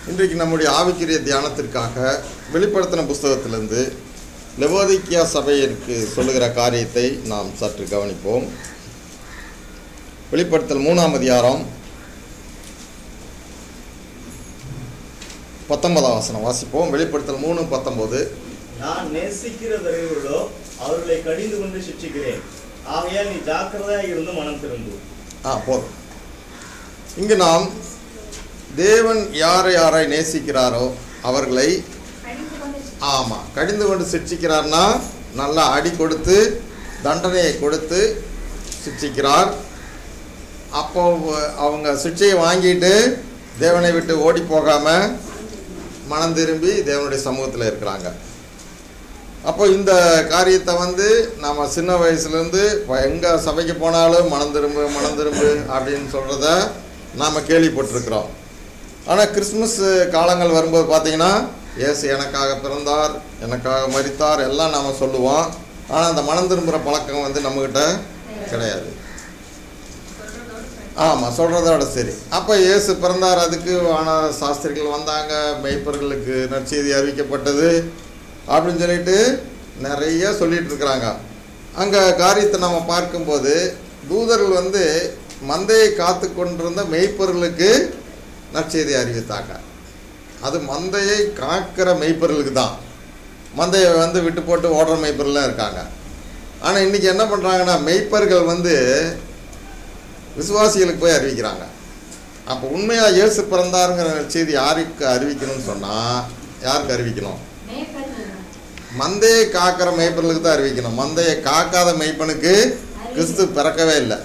இன்றைக்கு நம்முடைய ஆவிக்குரிய தியானத்திற்காக வெளிப்படுத்தின புஸ்தகத்திலிருந்து லெவோதிக்கியா சபையிற்கு சொல்லுகிற காரியத்தை நாம் சற்று கவனிப்போம் வெளிப்படுத்தல் மூணாம் அதிகாரம் பத்தொன்பதாம் வசனம் வாசிப்போம் வெளிப்படுத்தல் மூணு பத்தொன்பது நான் நேசிக்கிறவர்களோ அவர்களை கடிந்து கொண்டு சிட்சிக்கிறேன் ஆகையால் நீ ஜாக்கிரதையாக இருந்து மனம் திரும்பு ஆ போதும் இங்கு நாம் தேவன் யாரை யாரை நேசிக்கிறாரோ அவர்களை கடிந்து கொண்டு ஆமாம் கடிந்து கொண்டு சிட்சிக்கிறார்னா நல்லா அடி கொடுத்து தண்டனையை கொடுத்து சிட்சிக்கிறார் அப்போ அவங்க சிட்சையை வாங்கிட்டு தேவனை விட்டு ஓடி போகாமல் மனம் திரும்பி தேவனுடைய சமூகத்தில் இருக்கிறாங்க அப்போ இந்த காரியத்தை வந்து நம்ம சின்ன வயசுலேருந்து எங்கே சபைக்கு போனாலும் மனம் திரும்பு மனம் திரும்பு அப்படின்னு சொல்கிறத நாம் கேள்விப்பட்டிருக்கிறோம் ஆனால் கிறிஸ்மஸ் காலங்கள் வரும்போது பார்த்தீங்கன்னா இயேசு எனக்காக பிறந்தார் எனக்காக மரித்தார் எல்லாம் நாம் சொல்லுவோம் ஆனால் அந்த மனம் திரும்புகிற பழக்கம் வந்து நம்மக்கிட்ட கிடையாது ஆமாம் சொல்கிறதோட சரி அப்போ இயேசு பிறந்தார் அதுக்கு ஆன சாஸ்திரிகள் வந்தாங்க மெய்ப்பர்களுக்கு நற்செய்தி அறிவிக்கப்பட்டது அப்படின்னு சொல்லிட்டு நிறைய சொல்லிட்டு இருக்கிறாங்க அங்கே காரியத்தை நம்ம பார்க்கும்போது தூதர்கள் வந்து மந்தையை காத்து கொண்டிருந்த மெய்ப்பர்களுக்கு நற்செய்தி அறிவித்தாங்க அது மந்தையை காக்கிற மெய்ப்பர்களுக்கு தான் மந்தையை வந்து விட்டு போட்டு ஓடுற மெய்ப்பர்கள்லாம் இருக்காங்க ஆனால் இன்றைக்கி என்ன பண்ணுறாங்கன்னா மெய்ப்பர்கள் வந்து விசுவாசிகளுக்கு போய் அறிவிக்கிறாங்க அப்போ உண்மையாக இயேசு பிறந்தாருங்கிற செய்தி யாருக்கு அறிவிக்கணும்னு சொன்னால் யாருக்கு அறிவிக்கணும் மேய்ப்பர்கள் மந்தையை காக்கிற மெய்ப்பர்களுக்கு தான் அறிவிக்கணும் மந்தையை காக்காத மெய்ப்பனுக்கு கிறிஸ்து பிறக்கவே இல்லை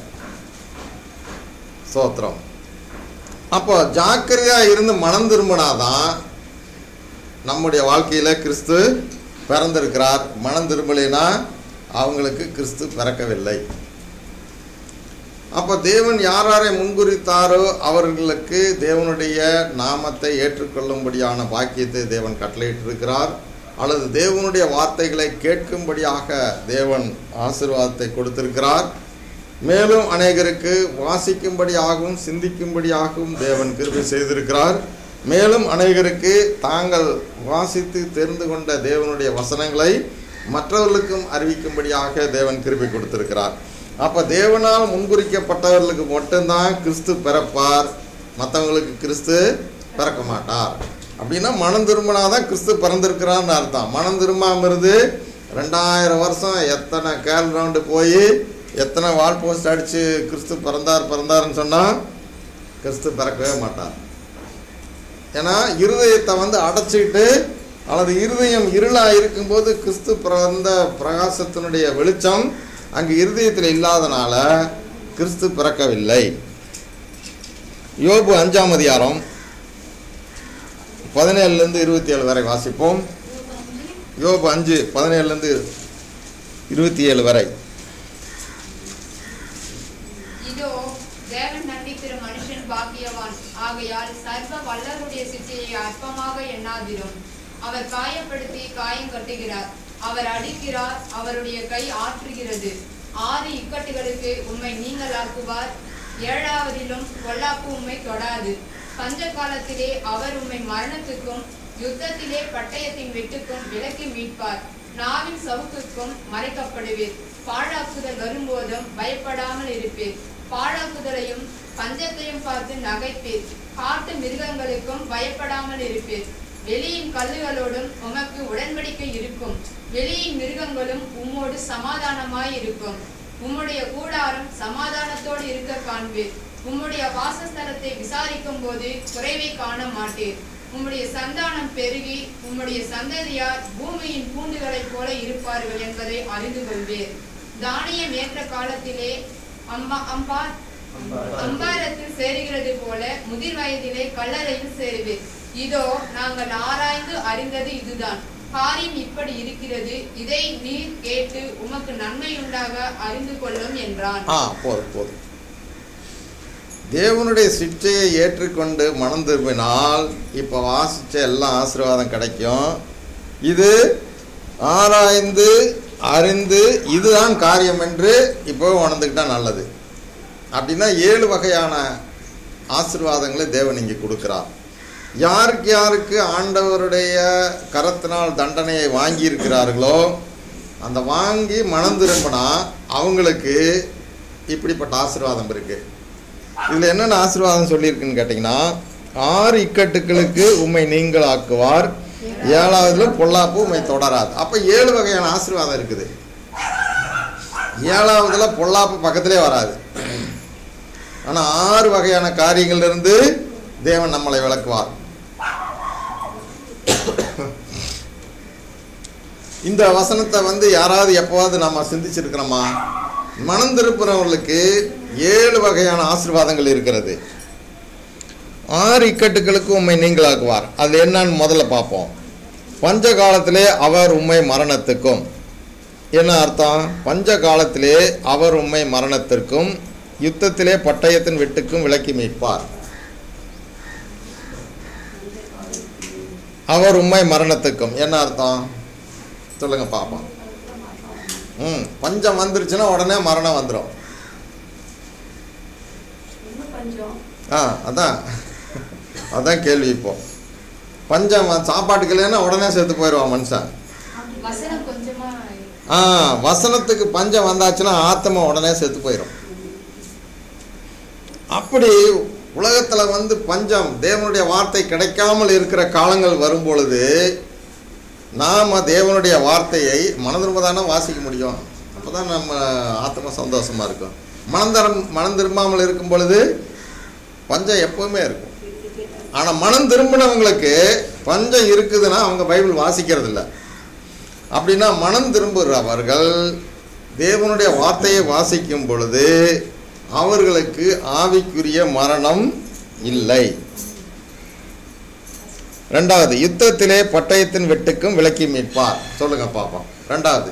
சோத்திரம் அப்போ ஜாக்கிரதையாக இருந்து மனம் திரும்பினாதான் நம்முடைய வாழ்க்கையில் கிறிஸ்து பிறந்திருக்கிறார் மனம் திரும்பலைன்னா அவங்களுக்கு கிறிஸ்து பிறக்கவில்லை அப்போ தேவன் யார் யாரை முன்குறித்தாரோ அவர்களுக்கு தேவனுடைய நாமத்தை ஏற்றுக்கொள்ளும்படியான பாக்கியத்தை தேவன் கட்டளையிட்டிருக்கிறார் அல்லது தேவனுடைய வார்த்தைகளை கேட்கும்படியாக தேவன் ஆசீர்வாதத்தை கொடுத்திருக்கிறார் மேலும் அநேகருக்கு வாசிக்கும்படியாகவும் சிந்திக்கும்படியாகவும் தேவன் கிருபை செய்திருக்கிறார் மேலும் அநேகருக்கு தாங்கள் வாசித்து தெரிந்து கொண்ட தேவனுடைய வசனங்களை மற்றவர்களுக்கும் அறிவிக்கும்படியாக தேவன் கிருபை கொடுத்திருக்கிறார் அப்போ தேவனால் முன்குறிக்கப்பட்டவர்களுக்கு மட்டும்தான் கிறிஸ்து பிறப்பார் மற்றவங்களுக்கு கிறிஸ்து பிறக்க மாட்டார் அப்படின்னா மனம் திரும்பினாதான் கிறிஸ்து பிறந்திருக்கிறான்னு அர்த்தம் மனம் திரும்பாமல் இருந்து ரெண்டாயிரம் வருஷம் எத்தனை கேல் ரவுண்டு போய் எத்தனை வால் போஸ்ட் அடித்து கிறிஸ்து பிறந்தார் பிறந்தாருன்னு சொன்னால் கிறிஸ்து பிறக்கவே மாட்டார் ஏன்னா இருதயத்தை வந்து அடைச்சிக்கிட்டு அல்லது இருதயம் இருளாக இருக்கும்போது கிறிஸ்து பிறந்த பிரகாசத்தினுடைய வெளிச்சம் அங்கே இருதயத்தில் இல்லாதனால கிறிஸ்து பிறக்கவில்லை யோபு அஞ்சாம் அதிகாரம் பதினேழுலேருந்து இருபத்தி ஏழு வரை வாசிப்போம் யோபு அஞ்சு பதினேழுலேருந்து இருபத்தி ஏழு வரை இதோ தேவன் தண்டிக்கிற மனுஷன் பாக்கியவான் ஆகையால் சர்வ வல்லருடைய சிற்றையை அற்பமாக எண்ணாதிரும் அவர் காயப்படுத்தி காயம் கட்டுகிறார் அவர் அடிக்கிறார் அவருடைய கை ஆற்றுகிறது ஆறு இக்கட்டுகளுக்கு உம்மை நீங்களாக்குவார் ஏழாவதிலும் பொல்லாப்பு உம்மை தொடாது பஞ்ச காலத்திலே அவர் உம்மை மரணத்துக்கும் யுத்தத்திலே பட்டயத்தின் வெட்டுக்கும் விலக்கி மீட்பார் நாவின் சவுக்குக்கும் மறைக்கப்படுவீர் பாழாக்குதல் வரும்போதும் பயப்படாமல் இருப்பீர் பாழாக்குதலையும் பஞ்சத்தையும் பார்த்து நகைப்பீர் காட்டு மிருகங்களுக்கும் பயப்படாமல் இருப்பீர் வெளியின் கல்லுகளோடும் உமக்கு உடன்படிக்கை இருக்கும் வெளியின் மிருகங்களும் உம்மோடு சமாதானமாய் இருக்கும் உம்முடைய கூடாரம் சமாதானத்தோடு இருக்க காண்பீர் உம்முடைய வாசஸ்தலத்தை விசாரிக்கும் போது குறைவை காண மாட்டீர் உம்முடைய சந்தானம் பெருகி உம்முடைய சந்ததியார் பூமியின் பூண்டுகளைப் போல இருப்பார்கள் என்பதை அறிந்து கொள்வீர் தானியம் ஏற்ற காலத்திலே அம்பா அம்பா அம்பாரத்தில் சேருகிறது போல முதிர் வயதிலே கல்லறையில் சேருவீர் இதோ நாங்கள் ஆராய்ந்து அறிந்தது இதுதான் காரியம் இப்படி இருக்கிறது இதை நீர் கேட்டு உமக்கு நன்மை உண்டாக அறிந்து கொள்ளும் என்றான் ஆ போதும் போதும் தேவனுடைய சிற்றையை ஏற்றுக்கொண்டு மனம் திரும்பினால் இப்போ வாசித்த எல்லாம் ஆசீர்வாதம் கிடைக்கும் இது ஆராய்ந்து அறிந்து இதுதான் காரியம் என்று இப்போ உணர்ந்துக்கிட்டா நல்லது அப்படின்னா ஏழு வகையான ஆசீர்வாதங்களை தேவன் இங்கே கொடுக்குறார் யாருக்கு யாருக்கு ஆண்டவருடைய கரத்தினால் தண்டனையை வாங்கியிருக்கிறார்களோ அந்த வாங்கி மனம் திரும்பினா அவங்களுக்கு இப்படிப்பட்ட ஆசீர்வாதம் இருக்கு இதில் என்னென்ன ஆசீர்வாதம் சொல்லியிருக்குன்னு கேட்டிங்கன்னா ஆறு இக்கட்டுகளுக்கு உம்மை நீங்கள் ஆக்குவார் ஏழாவதுல பொல்லாப்பு உம்மை தொடராது அப்போ ஏழு வகையான ஆசீர்வாதம் இருக்குது ஏழாவதுல பொல்லாப்பு பக்கத்திலே வராது ஆனால் ஆறு வகையான காரியங்கள்ல இருந்து தேவன் நம்மளை விளக்குவார் இந்த வசனத்தை வந்து யாராவது எப்போவாவது நம்ம சிந்திச்சிருக்கிறோமா மனம் திருப்புறவர்களுக்கு ஏழு வகையான ஆசீர்வாதங்கள் இருக்கிறது ஆறு இக்கட்டுகளுக்கு உண்மை நீங்களாக்குவார் அது என்னன்னு முதல்ல பார்ப்போம் பஞ்ச காலத்திலே அவர் உண்மை மரணத்துக்கும் என்ன அர்த்தம் பஞ்ச காலத்திலே அவர் உண்மை மரணத்திற்கும் யுத்தத்திலே பட்டயத்தின் வெட்டுக்கும் விலக்கி மீட்பார் அவர் உண்மை மரணத்துக்கும் என்ன அர்த்தம் சொல்லுங்க பாப்போம் ம் பஞ்சம் வந்துருச்சுன்னா உடனே மரணம் வந்துடும் என்ன பஞ்சம் ஆ அதான் அதான் கேள்வி இப்போ பஞ்சம் வ- சாப்பாட்டுக்கு இல்லைன்னா உடனே செத்து போயிடுவான் மனுஷன் வசனம் கொஞ்சமா ஆ வசனத்துக்கு பஞ்சம் வந்தாச்சுன்னா ஆத்மா உடனே செத்து போயிடும் அப்படி உலகத்தில் வந்து பஞ்சம் தேவனுடைய வார்த்தை கிடைக்காமல் இருக்கிற காலங்கள் வரும் பொழுது நாம் தேவனுடைய வார்த்தையை மனதிரும்ப தானே வாசிக்க முடியும் அப்போ தான் நம்ம ஆத்மா சந்தோஷமாக இருக்கும் மனம் தரம் மனம் திரும்பாமல் இருக்கும் பொழுது பஞ்சம் எப்பவுமே இருக்கும் ஆனால் மனம் திரும்பினவங்களுக்கு பஞ்சம் இருக்குதுன்னா அவங்க பைபிள் வாசிக்கிறது இல்ல அப்படின்னா மனம் திரும்புகிறவர்கள் தேவனுடைய வார்த்தையை வாசிக்கும் பொழுது அவர்களுக்கு ஆவிக்குரிய மரணம் இல்லை ரெண்டாவது யுத்தத்திலே பட்டயத்தின் வெட்டுக்கும் விலக்கி மீட்பார் சொல்லுங்க பாப்போம் ரெண்டாவது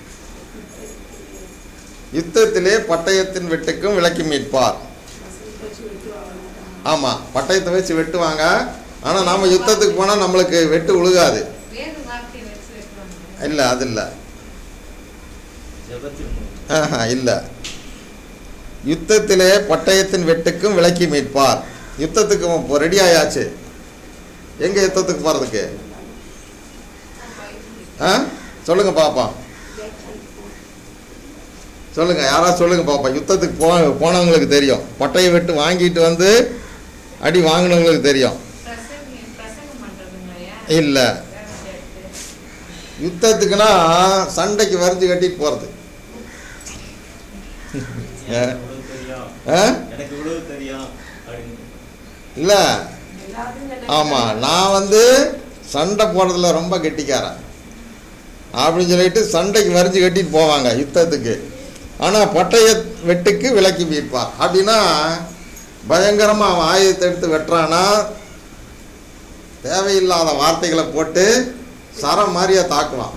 யுத்தத்திலே பட்டயத்தின் வெட்டுக்கும் விலக்கி மீட்பார் வசனத்தை வச்சு விட்டு வாங்க ஆமாம் பட்டயத்தை வச்சு வெட்டுவாங்க ஆனால் நாம யுத்தத்துக்கு போனால் நம்மளுக்கு வெட்டு உழுகாது வேறு வார்த்தையை வச்சு வைக்கிறாங்க இல்லை அது இல்லை ஜெபத்தில் மூலம். ஆஹா இல்லை யுத்தத்திலே பட்டயத்தின் வெட்டுக்கும் விலக்கி மீட்பார் யுத்தத்துக்கு இப்போ ரெடி ஆயாச்சு எங்கே யுத்தத்துக்கு போகிறதுக்கு ஆ சொல்லுங்க பாப்போம் சொல்லுங்க யாராவது சொல்லுங்க பாப்போம் யுத்தத்துக்கு போ போனவங்களுக்கு தெரியும் பட்டயை வெட்டு வாங்கிட்டு வந்து அடி வாங்கினவங்களுக்கு தெரியும் பிரசங்க பிரசங்கம் பண்றதுங்களையா இல்லை வேற சேர்த்து யுத்தத்துக்குன்னா சண்டைக்கு வரைஞ்சி கட்டிட்டு போகிறது எனக்கு இவ்வளவு தெரியும் ஆ எனக்கு இவ்வளவு தெரியும் அப்படின்னு இல்லை எல்லாரும் ஆமாம் நான் வந்து சண்டை போடுறதுல ரொம்ப கெட்டிக்காரன் அப்படின்னு சொல்லிட்டு சண்டைக்கு வரைஞ்சி கட்டிட்டு போவாங்க யுத்தத்துக்கு ஆனால் பட்டய வெட்டுக்கு விலக்கி மீட்பார் அப்படின்னா பயங்கரமாக அவன் ஆயுதத்தை எடுத்து வெட்டுறானா தேவையில்லாத வார்த்தைகளை போட்டு சரம் மாதிரியா தாக்குவான்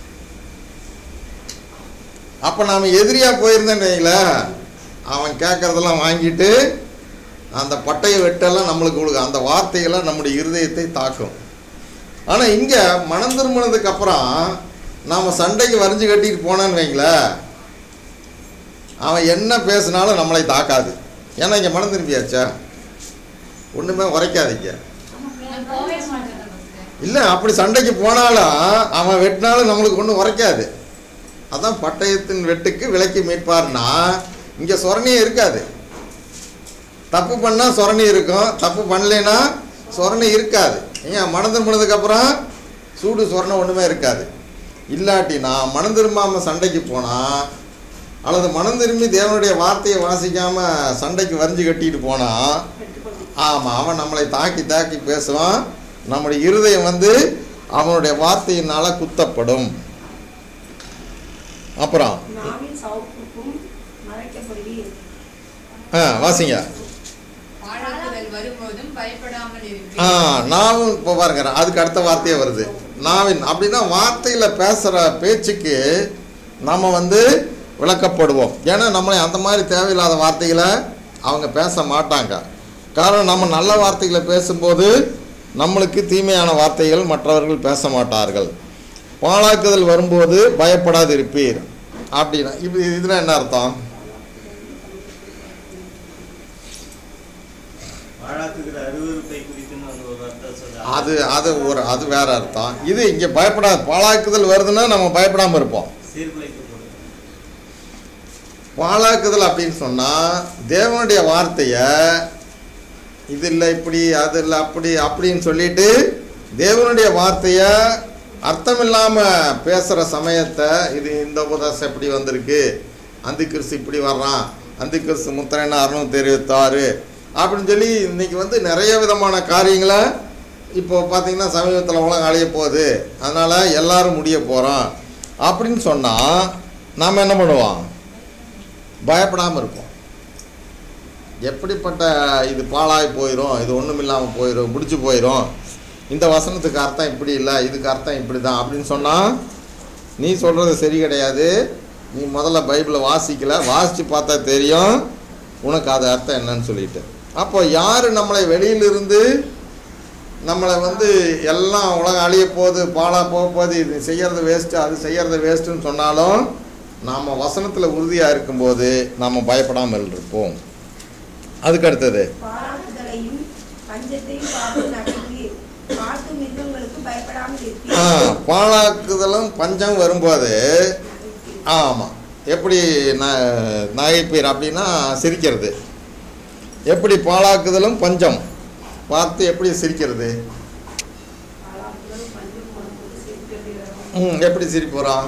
அப்போ நாம் எதிரியாக போயிருந்தேன்னு வைங்களேன் அவன் கேட்குறதெல்லாம் வாங்கிட்டு அந்த பட்டய வெட்டெல்லாம் நம்மளுக்கு கொடுக்கும் அந்த வார்த்தைகள்லாம் நம்முடைய இருதயத்தை தாக்கும் ஆனால் இங்கே மனம் திரும்பினதுக்கு அப்புறம் நாம் சண்டைக்கு வரைஞ்சி கட்டிட்டு போனான்னு வைங்களேன் அவன் என்ன பேசினாலும் நம்மளை தாக்காது ஏன்னா இங்கே மனம் திரும்பியாச்சா ஒன்றுமே உரைக்காதீங்க நான் போவே மாட்டேன் நமக்கு இல்லை அப்படி சண்டைக்கு போனாலும் அவன் வெட்டினாலும் நம்மளுக்கு ஒன்றும் உரைக்காது அதான் பட்டயத்தின் வெட்டுக்கு விலக்கி மீட்பார்னா இங்கே சொரணியே இருக்காது தப்பு பண்ணால் சொரணி இருக்கும் தப்பு பண்ணலைன்னா சொரணி இருக்காது ஏன் மனம் திரும்பினதுக்கு அப்புறம் சூடு சொரணை ஒன்றுமே இருக்காது இல்லாட்டி நான் மனம் திரும்பாமல் சண்டைக்கு போனால் அல்லது மனம் திரும்பி தேவனுடைய வார்த்தையை வாசிக்காமல் சண்டைக்கு வரைஞ்சி கட்டிட்டு போனால் ஆமாம் அவன் நம்மளை தாக்கி தாக்கி பேசுவான் நம்முடைய இருதயம் வந்து அவனுடைய வார்த்தையினால் குத்தப்படும் அப்புறம் நாவின் சவுக்குக்கும் மறைக்கப்படுவீர் ஆ வாசிங்க பாழாக்குதல் வரும்போதும் பயப்படாமல் ஆ இருக்கு நாவும் இப்போ பாருங்க அதுக்கு அடுத்த வார்த்தையே வருது நாவின் அப்படின்னா வார்த்தையில் பேசுகிற பேச்சுக்கு நம்ம வந்து விளக்கப்படுவோம் ஏன்னா நம்மளை அந்த மாதிரி தேவையில்லாத வார்த்தைகளை அவங்க பேச மாட்டாங்க காரணம் நம்ம நல்ல வார்த்தைகளை பேசும்போது நம்மளுக்கு தீமையான வார்த்தைகள் மற்றவர்கள் பேச மாட்டார்கள் பாழாக்குதல் வரும்போது பயப்படாது இருப்பீர் அப்படின்னா இது இதில் என்ன அர்த்தம் பாழாக்குகிற அருவருப்பை சீர்குலை குறித்துன்னு அந்த ஒரு அர்த்தம் சொல்றாங்க அது அது ஒரு அது வேற அர்த்தம் இது இங்கே பயப்படாது பாழாக்குதல் வருதுன்னா நம்ம பயப்படாமல் இருப்போம் சீர்குலைக்கப்படும் பாழாக்குதல் அப்படின்னு சொன்னால் தேவனுடைய வார்த்தையை இது இல்லை இப்படி அது இல்லை அப்படி அப்படின்னு சொல்லிட்டு தேவனுடைய வார்த்தையை அர்த்தம் இல்லாமல் பேசுகிற சமயத்தை இது இந்த உபதேசம் இப்படி வந்திருக்கு அந்த கிறிஸ்து இப்படி வர்றான் அந்த கிறிஸ்து முத்திரைன்னு அறுநூத்தி இருபத்தாறு அப்படின்னு சொல்லி இன்னைக்கு வந்து நிறைய விதமான காரியங்களை இப்போ பார்த்தீங்கன்னா சமீபத்தில் உலகம் அழிய போகுது அதனால் எல்லாரும் முடிய போகிறோம் அப்படின்னு சொன்னால் நாம் என்ன பண்ணுவோம் பயப்படாமல் இருப்போம் எப்படிப்பட்ட இது பாழாய் போயிடும் இது ஒன்றும் இல்லாமல் போயிடும் முடிச்சு போயிடும் இந்த வசனத்துக்கு அர்த்தம் இப்படி இல்லை இதுக்கு அர்த்தம் இப்படி தான் அப்படின்னு சொன்னால் நீ சொல்கிறது சரி கிடையாது நீ முதல்ல பைபிளை வாசிக்கல வாசித்து பார்த்தா தெரியும் உனக்கு அது அர்த்தம் என்னன்னு சொல்லிட்டு அப்போ யார் நம்மளை வெளியிலிருந்து நம்மளை வந்து எல்லாம் உலகம் அழிய போகுது பாழா போக போகுது இது செய்கிறது வேஸ்ட்டு அது செய்கிறது வேஸ்ட்டுன்னு சொன்னாலும் நாம் வசனத்தில் உறுதியாக இருக்கும்போது நாம் பயப்படாமல் இருப்போம் அதுக்கு அடுத்தது பாராட்டுதலையும் பஞ்சத்தையும் பார்த்து நகைவீர் காட்டு மிருகங்களுக்கு பயப்படாமல் ஆ இருப்பீர் பாழாக்குதலும் பஞ்சம் வரும்போது ஆமாம் எப்படி ந நகைப்பீர் அப்படின்னா சிரிக்கிறது எப்படி பாழாக்குதலும் பஞ்சம் பார்த்து எப்படி சிரிக்கிறது பாராட்டுதலும் பஞ்சம் வரும்போது சிரிக்கிறது ம் எப்படி சிரிப்பு வரும்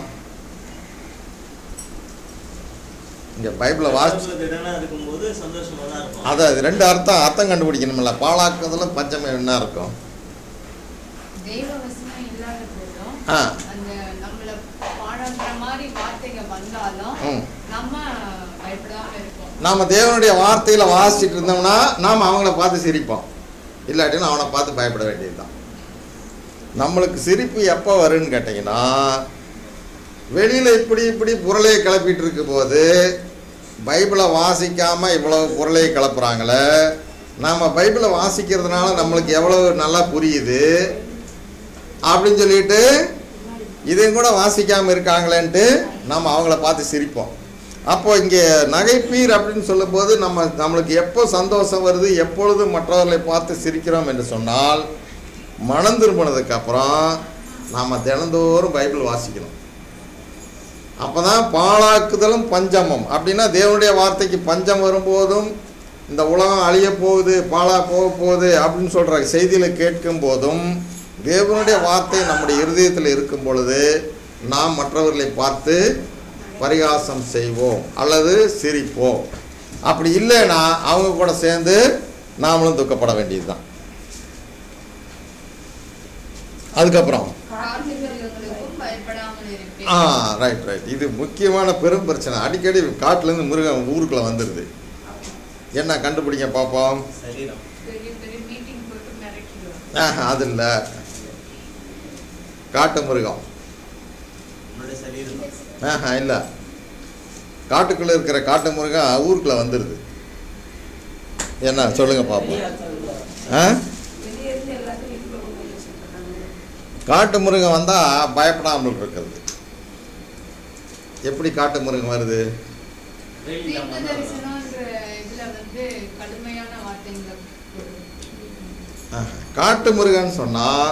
இங்கே பைபிளை வாசி கடவுளுக்கு திடனா இருக்கும்போது சந்தோஷமா தான் இருக்கும் அதை அது ரெண்டு அர்த்தம் அர்த்தம் கண்டுபிடிக்கணும்ல பாழாக்குதலும் பஞ்சம் என்ன இருக்கும் தெய்வ வசனம் இல்லாத போதும் ஆ அந்த நம்மள பாடாங்கிற மாதிரி வார்த்தைங்க வந்தாலும் ம் நம்ம பயப்படாம இருப்போம் நாம் தேவனுடைய வார்த்தையில் வாசிச்சுட்டு இருந்தோம்னா நாம் அவங்கள பார்த்து சிரிப்போம் இல்லாட்டினா அவனை பார்த்து பயப்பட வேண்டியதுதான் நம்மளுக்கு சிரிப்பு எப்போ வரும்னு கேட்டிங்கன்னா வெளியில் இப்படி இப்படி புரளையை கிளப்பிட்டு இருக்கும் போது பைபிளை வாசிக்காமல் இவ்வளவு புரளையை கிளப்புறாங்களே நாம் பைபிளை வாசிக்கிறதுனால நம்மளுக்கு எவ்வளவு நல்லா புரியுது அப்படின்னு சொல்லிட்டு இதையும் கூட வாசிக்காமல் இருக்காங்களேன்ட்டு நம்ம அவங்கள பார்த்து சிரிப்போம் அப்போ இங்கே நகைப்பீர் அப்படின்னு சொல்லும்போது நம்ம நம்மளுக்கு எப்போ சந்தோஷம் வருது எப்பொழுது மற்றவர்களை பார்த்து சிரிக்கிறோம் என்று சொன்னால் மனம் திரும்பினதுக்கு அப்புறம் நாம் தினந்தோறும் பைபிள் வாசிக்கணும் அப்போ தான் பாழாக்குதலும் பஞ்சமும் அப்படின்னா தேவனுடைய வார்த்தைக்கு பஞ்சம் வரும்போதும் இந்த உலகம் அழிய போகுது பாழா போக போகுது அப்படின்னு சொல்கிற செய்தியில் கேட்கும் போதும் தேவனுடைய வார்த்தை நம்முடைய இருதயத்தில் இருக்கும் பொழுது நாம் மற்றவர்களை பார்த்து பரிகாசம் செய்வோம் அல்லது சிரிப்போம் அப்படி இல்லைன்னா அவங்க கூட சேர்ந்து நாமளும் துக்கப்பட வேண்டியதுதான் அதுக்கப்புறம் காட்டு மிருகங்களுக்கும் பயப்படாமல் இருப்பேன் ஆ ரைட் ரைட் இது முக்கியமான பெரும் பிரச்சனை அடிக்கடி காட்டுலேருந்து மிருகம் ஊருக்குள்ளே வந்துடுது என்ன கண்டுபிடிங்க பார்ப்போம் சரீரம் பெரிய பெரிய மீட்டிங் போட்டு மிரட்டிடுவோம் ஆஹ், அது இல்லை காட்டு மிருகம் நம்மளுடைய சரீரம் ஆஹா இல்லை காட்டுக்குள்ளே இருக்கிற காட்டு மிருகம் ஊருக்குள்ளே வந்துடுது என்ன சொல்லுங்க பார்ப்போம் ஆ வெளியே இருந்து எல்லாத்தையும் வீட்டுக்குள்ள கொண்டு வந்து வச்சுருக்காங்க காட்டு மிருகம் வந்தால் பயப்படாமல் இருக்கிறது எப்படி காட்டு மிருகம் வருது வெயில் தீர்க்க இல்லாம தரிசனம்ன்ற இதுல வந்து கடுமையான வார்த்தைங்களை போடுவோம். ஆஹா. காட்டு மிருகன்னு சொன்னால்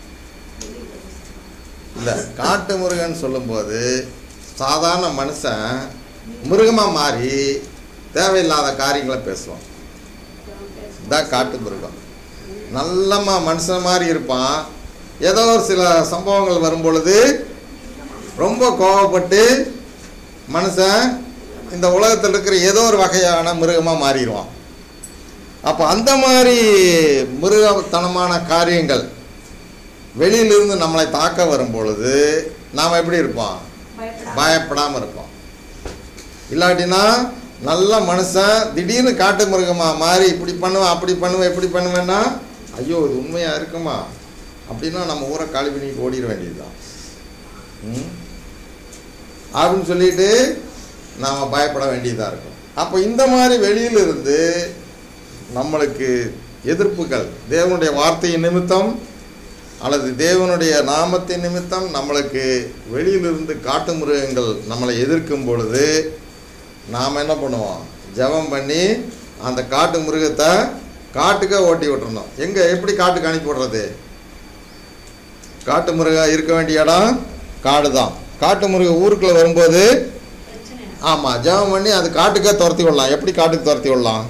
இல்லை காட்டு மிருகன்னு சொல்லும்போது சாதாரண மனுஷன் மிருகமாக மாறி தேவையில்லாத காரியங்களை பேசுவான் இதான் காட்டு மிருகம் நல்லமா மனுஷன் மாதிரி இருப்பான் ஏதோ ஒரு சில சம்பவங்கள் வரும் பொழுது ரொம்ப கோவப்பட்டு மனுஷன் இந்த உலகத்தில் இருக்கிற ஏதோ ஒரு வகையான மிருகமாக மாறிடுவான் அப்போ அந்த மாதிரி மிருகத்தனமான காரியங்கள் வெளியிலிருந்து நம்மளை தாக்க வரும் பொழுது நாம் எப்படி இருப்போம் பயப்படாம பயப்படாமல் இருப்போம் இல்லாட்டினா நல்ல மனுஷன் திடீர்னு காட்டு மிருகமாக மாறி இப்படி பண்ணுவேன் அப்படி பண்ணுவேன் இப்படி பண்ணுவேன்னா ஐயோ இது உண்மையாக இருக்குமா அப்படின்னா நம்ம ஊரை காலி பண்ணி ஓடிட வேண்டியதுதான் ம்? அப்படின்னு சொல்லிட்டு நாம் பயப்பட வேண்டியதாக இருக்கும் அப்போ இந்த மாதிரி வெளியிலிருந்து நம்மளுக்கு எதிர்ப்புகள் தேவனுடைய வார்த்தையின் நிமித்தம் அல்லது தேவனுடைய நாமத்தின் நிமித்தம் நம்மளுக்கு வெளியிலிருந்து காட்டு மிருகங்கள் நம்மளை எதிர்க்கும் பொழுது நாம் என்ன பண்ணுவோம் ஜெபம் பண்ணி அந்த காட்டு மிருகத்தை காட்டுக்கே ஓட்டி விட்டுறணும் எங்கே எப்படி காட்டுக்கு அனுப்பி விடுறது காட்டு மிருகம் இருக்க வேண்டிய இடம் காடு தான் காட்டு மிருகம் ஊருக்குள்ளே வரும்போது பிரச்சனை ஆமாம் ஜெபம் பண்ணி அது காட்டுக்கே துரத்தி விடலாம் எப்படி காட்டுக்கு துரத்தி விடலாம்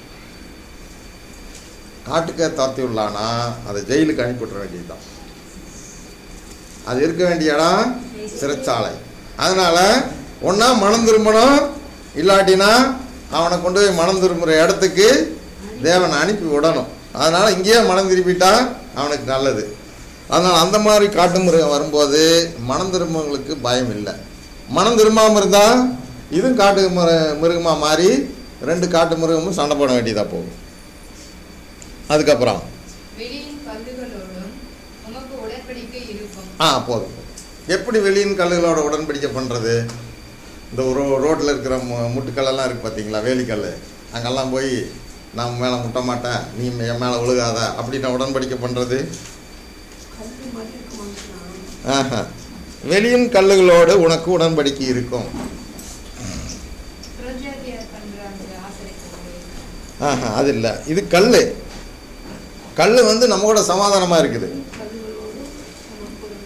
காட்டுக்கே துரத்தி விடலான்னா அதை ஜெயிலுக்கு அனுப்பி விட்ற வேண்டியதுதான் அது இருக்க வேண்டிய இடம் சிறைச்சாலை அதனால் ஒன்றா மனம் திரும்பணும் இல்லாட்டினா அவனை கொண்டு போய் மனம் திரும்புகிற இடத்துக்கு தேவன் அனுப்பி விடணும் அதனால் இங்கேயே மனம் திருப்பிட்டா அவனுக்கு நல்லது அதனால் அந்த மாதிரி காட்டு மிருகம் வரும்போது மனம் திரும்பவங்களுக்கு பயம் இல்லை மனம் திரும்பாமல் இருந்தால் இதுவும் காட்டு மிரு மிருகமாக மாறி ரெண்டு காட்டு மிருகமும் சண்டை போட வேண்டியதாக போகும் அதுக்கப்புறம் வெளியின் கல்லுகளோடும் உமக்கு உடன்படிக்கை இருக்கும் ஆ போதும் போதும். எப்படி வெளியின் கல்லுகளோட உடன்படிக்கை பண்ணுறது இந்த ஒரு ரோட்டில் இருக்கிற மு முட்டுக்கல்லெல்லாம் இருக்குது பார்த்தீங்களா வேலிக்கல் அங்கெல்லாம் போய் நான் மேலே முட்ட மாட்டேன் நீ என் மேலே விழுகாத அப்படின்னு உடன்படிக்கை பண்ணுறது கல்வி மாதிரி இருக்க மாட்டேன் ஆஹா வெளியின் கல்லுகளோடு உனக்கு உடன்படிக்கை இருக்கும் பிரஜாதியார் பண்ற அந்த ஆசிரியர் ஆஹா அது இல்லை இது கல் கல் வந்து நம்ம கூட சமாதானமாக இருக்குது கல்விகளோடு நமக்கு ஒரு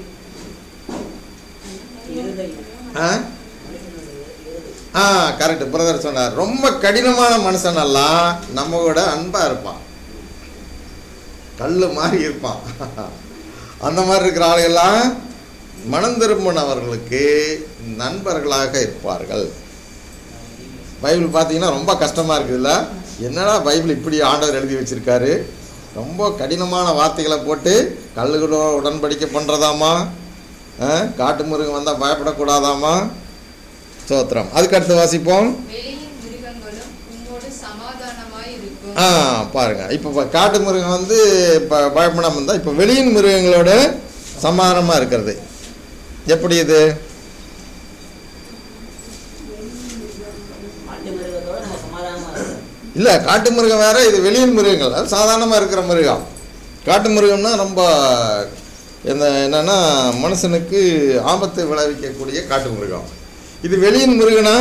இருதயம். ஆ மனுஷனுடைய இருதயம். ஆ கரெக்ட் பிரதர் சொன்னார் ரொம்ப கடினமான மனுஷனெல்லாம் நம்ம கூட அன்பாக இருப்பான் கல் மாதிரி இருப்பான் அந்த மாதிரி இருக்கிற ஆளுகள்லாம் மனம் திரும்பினவர்களுக்கு நண்பர்களாக இருப்பார்கள் பைபிள் பார்த்தீங்கன்னா ரொம்ப கஷ்டமாக இருக்குதுல்ல என்னடா பைபிள் இப்படி ஆண்டவர் எழுதி வச்சிருக்காரு ரொம்ப கடினமான வார்த்தைகளை போட்டு கல்லுகளோட உடன்படிக்கை பண்ணுறதாமா காட்டு மிருகம் வந்தால் பயப்படக்கூடாதாமா சோத்திரம் அதுக்கு அடுத்து வாசிப்போம் வெளியின் மிருகங்களும் உம்மோடு சமாதானமாய் இருக்கும் ஆ பாருங்க இப்போ ப- காட்டு மிருகம் வந்து இப்போ பயப்படாமல் இருந்தால் இப்போ வெளியின் மிருகங்களோட சமாதானமாக இருக்கிறது எப்படி இது ஆட்டு மிருகத்தோட நம்ம சமாதானமா இருக்கோம் இல்லை காட்டு மிருகம் வேற இது வெளியின் மிருகங்கள் அது சாதாரணமாக இருக்கிற மிருகம் காட்டு மிருகம்னா ரொம்ப இந்த என்னன்னா மனுஷனுக்கு ஆபத்தை விளைவிக்கக்கூடிய காட்டு மிருகம் இது வெளியின் மிருகனா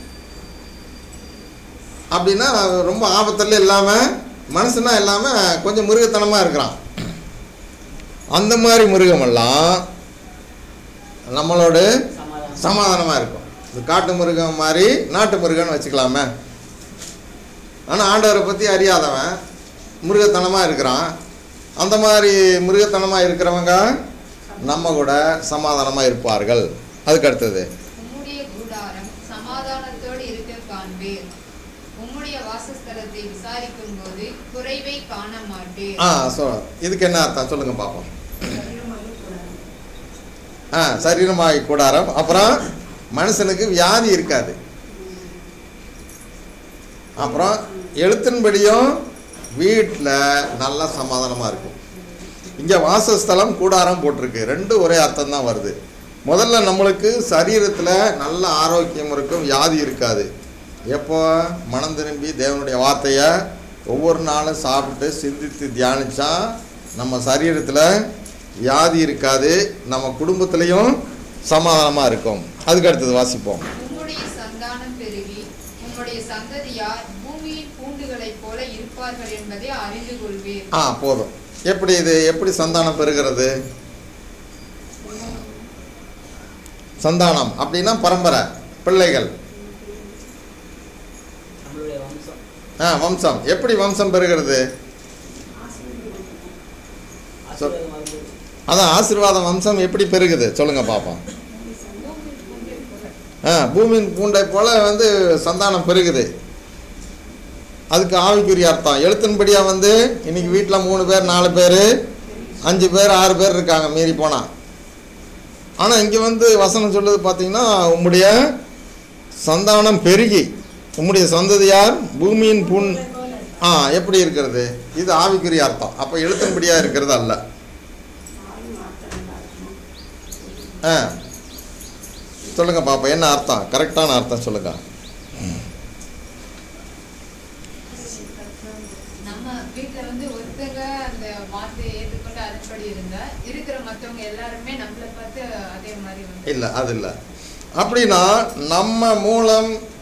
அப்படின்னா ரொம்ப ஆபத்தில் இல்லாமல் மனுஷனா இல்லாமல் கொஞ்சம் மிருகத்தனமாக இருக்கிறான் அந்த மாதிரி மிருகமெல்லாம் நம்மளோட சமாதானம் சமாதானமாக இருக்கும் இது காட்டு மிருகம் மாதிரி நாட்டு மிருகம்னு வச்சுக்கலாமே ஆனால் ஆண்டவரை பற்றி அறியாதவன் மிருகத்தனமாக இருக்கிறான் அந்த மாதிரி மிருகத்தனமாக இருக்கிறவங்க நம்ம கூட சமாதானமாக இருப்பார்கள் அதுக்கு அடுத்தது உம்முடைய கூடாரம் சமாதானத்தோடு இருக்க காண்பீர் உம்முடைய வாசஸ்தலத்தை விசாரிக்கும் போது குறைவை காண மாட்டீர் ஆ சொ இதுக்கு என்ன அர்த்தம் சொல்லுங்கள் பார்ப்போம் சரீரமாக கூடாது ஆ சரீரமாகி கூடாரம் அப்புறம் மனுஷனுக்கு வியாதி இருக்காது அப்புறம் எழுத்தின்படியும் வீட்டில் நல்ல சமாதானமாக இருக்கும் இங்கே வாசஸ்தலம் கூடாரம் போட்டிருக்கு ரெண்டும் ஒரே அர்த்தம் தான் வருது முதல்ல நம்மளுக்கு சரீரத்தில் நல்ல ஆரோக்கியம் இருக்கும் வியாதி இருக்காது எப்போ மனம் திரும்பி தேவனுடைய வார்த்தையை ஒவ்வொரு நாளும் சாப்பிட்டு சிந்தித்து தியானிச்சா நம்ம சரீரத்தில் வியாதி இருக்காது நம்ம குடும்பத்துலேயும் சமாதானமாக இருக்கும் அதுக்கு அடுத்தது வாசிப்போம் உம்முடைய சந்தானம் பெருகி உம்முடைய சந்ததியார் பூமியின் பூண்டுகளைப் போல இருப்பார்கள் என்பதை அறிந்து கொள்வீர் ஆ போதும் எப்படி இது எப்படி சந்தானம் பெறுகிறது சந்தானம் அப்படின்னா பரம்பரை பிள்ளைகள் நம்மளுடைய வம்சம் ஆ வம்சம் எப்படி வம்சம் பெறுகிறது ஆசீர்வாதம் வரும்போது அதான் ஆசீர்வாதம் வம்சம் எப்படி பெருகுது சொல்லுங்க பாப்போம் ஆ பூமியின் பூண்டை போல வந்து சந்தானம் பெருகுது அதுக்கு ஆவிக்குரிய அர்த்தம் எழுத்தின்படியாக வந்து இன்னைக்கு வீட்டில் மூணு பேர் நாலு பேர் அஞ்சு பேர் ஆறு பேர் இருக்காங்க மீறி போனால் ஆனால் இங்கே வந்து வசனம் சொல்லுது பார்த்தீங்கன்னா உம்முடைய சந்தானம் பெருகி உம்முடைய சந்ததியார் பூமியின் புண் ஆ எப்படி இருக்கிறது இது ஆவிக்குரிய அர்த்தம் அப்போ எழுத்தின்படியாக இருக்கிறது அல்ல ஆ சொல்லுங்க பாப்பா என்ன அர்த்தம் கரெக்டான அர்த்தம் சொல்லுங்க நம்ம வீட்ல வந்து ஒருத்தங்க அந்த வார்த்தையை ஏற்றுக்கொண்டு அதன்படி இருந்தா இருக்கிற மத்தவங்க எல்லாருமே நம்மளை பார்த்து அதே மாதிரி வந்து இல்லை அது இல்லை அப்படின்னா நம்ம மூலம்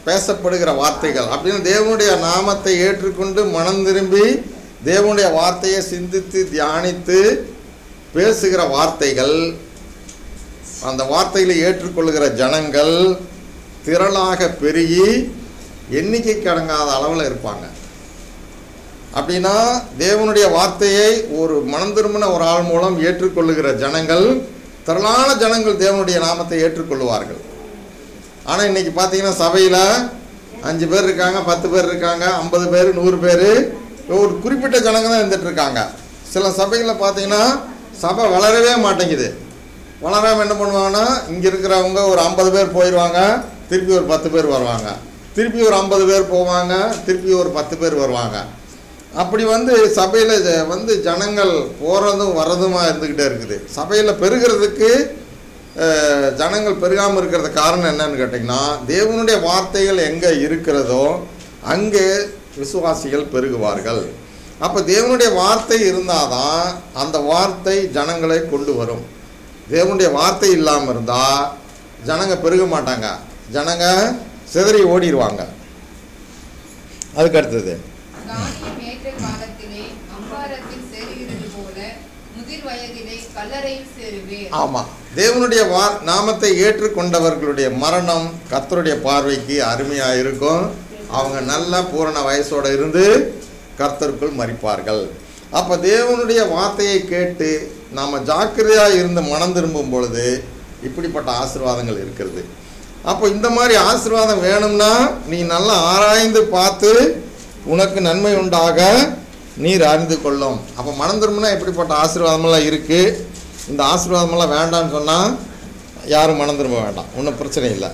பேசப்படுகிற வார்த்தைகள் அப்படின்னு தேவனுடைய நாமத்தை ஏற்றுக்கொண்டு மனம் திரும்பி தேவனுடைய வார்த்தையை சிந்தித்து தியானித்து பேசுகிற வார்த்தைகள் அந்த வார்த்தைகளை ஏற்றுக்கொள்கிற ஜனங்கள் திரளாக பெருகி எண்ணிக்கைக்கு அடங்காத அளவில் இருப்பாங்க அப்படின்னா தேவனுடைய வார்த்தையை ஒரு மனம் திரும்பின ஒரு ஆள் மூலம் ஏற்றுக்கொள்ளுகிற ஜனங்கள் திரளான ஜனங்கள் தேவனுடைய நாமத்தை ஏற்றுக்கொள்வார்கள் ஆனால் இன்னைக்கு பார்த்தீங்கன்னா சபையில் அஞ்சு பேர் இருக்காங்க பத்து பேர் இருக்காங்க ஐம்பது பேர் நூறு பேர் ஒரு குறிப்பிட்ட ஜனங்க தான் இருந்துட்டு இருக்காங்க சில சபைகளில் பார்த்தீங்கன்னா சபை வளரவே மாட்டேங்குது வளராமல் என்ன பண்ணுவாங்கன்னா இங்கே இருக்கிறவங்க ஒரு ஐம்பது பேர் போயிடுவாங்க திருப்பி ஒரு பத்து பேர் வருவாங்க திருப்பி ஒரு ஐம்பது பேர் போவாங்க திருப்பி ஒரு பத்து பேர் வருவாங்க அப்படி வந்து சபையில் வந்து ஜனங்கள் போகிறதும் வர்றதுமா இருந்துக்கிட்டே இருக்குது சபையில் பெருகிறதுக்கு அஹ், ஜனங்கள் பெருகாமல் இருக்கிறது காரணம் என்னன்னு கேட்டிங்கன்னா தேவனுடைய வார்த்தைகள் எங்கே இருக்கிறதோ அங்கே விசுவாசிகள் பெருகுவார்கள் அப்போ தேவனுடைய வார்த்தை இருந்தால் தான் அந்த வார்த்தை ஜனங்களை கொண்டு வரும் தேவனுடைய வார்த்தை இல்லாமல் இருந்தால் ஜனங்க பெருக மாட்டாங்க ஜனங்க சிதறி ஓடிடுவாங்க அதுக்கு அடுத்தது தானியம் ஏற்ற காலத்திலே அம்பாரத்தில் சேருகிறது போல முதிர் வயதிலே கல்லறையில் சேருவேன் ஆமாம் தேவனுடைய வா நாமத்தை ஏற்றுக்கொண்டவர்களுடைய மரணம் கர்த்தருடைய பார்வைக்கு அருமையாக இருக்கும் அவங்க நல்ல பூரண வயசோட இருந்து கர்த்தருக்குள் மறிப்பார்கள் அப்போ தேவனுடைய வார்த்தையை கேட்டு நாம் ஜாக்கிரதையாக இருந்து மனம் திரும்பும் பொழுது இப்படிப்பட்ட ஆசீர்வாதங்கள் இருக்கிறது அப்போ இந்த மாதிரி ஆசீர்வாதம் வேணும்னா நீ நல்லா ஆராய்ந்து பார்த்து உனக்கு நன்மை உண்டாக நீர் அறிந்து கொள்ளும் அப்போ மனம் திரும்பினா இப்படிப்பட்ட ஆசீர்வாதமெல்லாம் இருக்குது இந்த ஆசீர்வாதமெல்லாம் வேண்டாம்னு சொன்னால் யாரும் மனம் திரும்ப வேண்டாம் ஒன்றும் பிரச்சனை இல்லை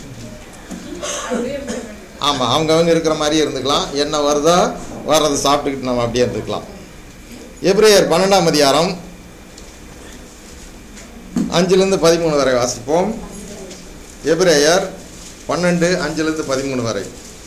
ஆமாம் அவங்கவங்க இருக்கிற மாதிரியே இருந்துக்கலாம் என்ன வருதோ வர்றதை சாப்பிட்டுக்கிட்டு நம்ம அப்படியே இருந்துக்கலாம் எப்ரேயர் பன்னெண்டாம் அதிகாரம் அஞ்சுலேருந்து பதிமூணு வரை வாசிப்போம் எபிரேயர் பன்னெண்டு அஞ்சுலேருந்து பதிமூணு வரை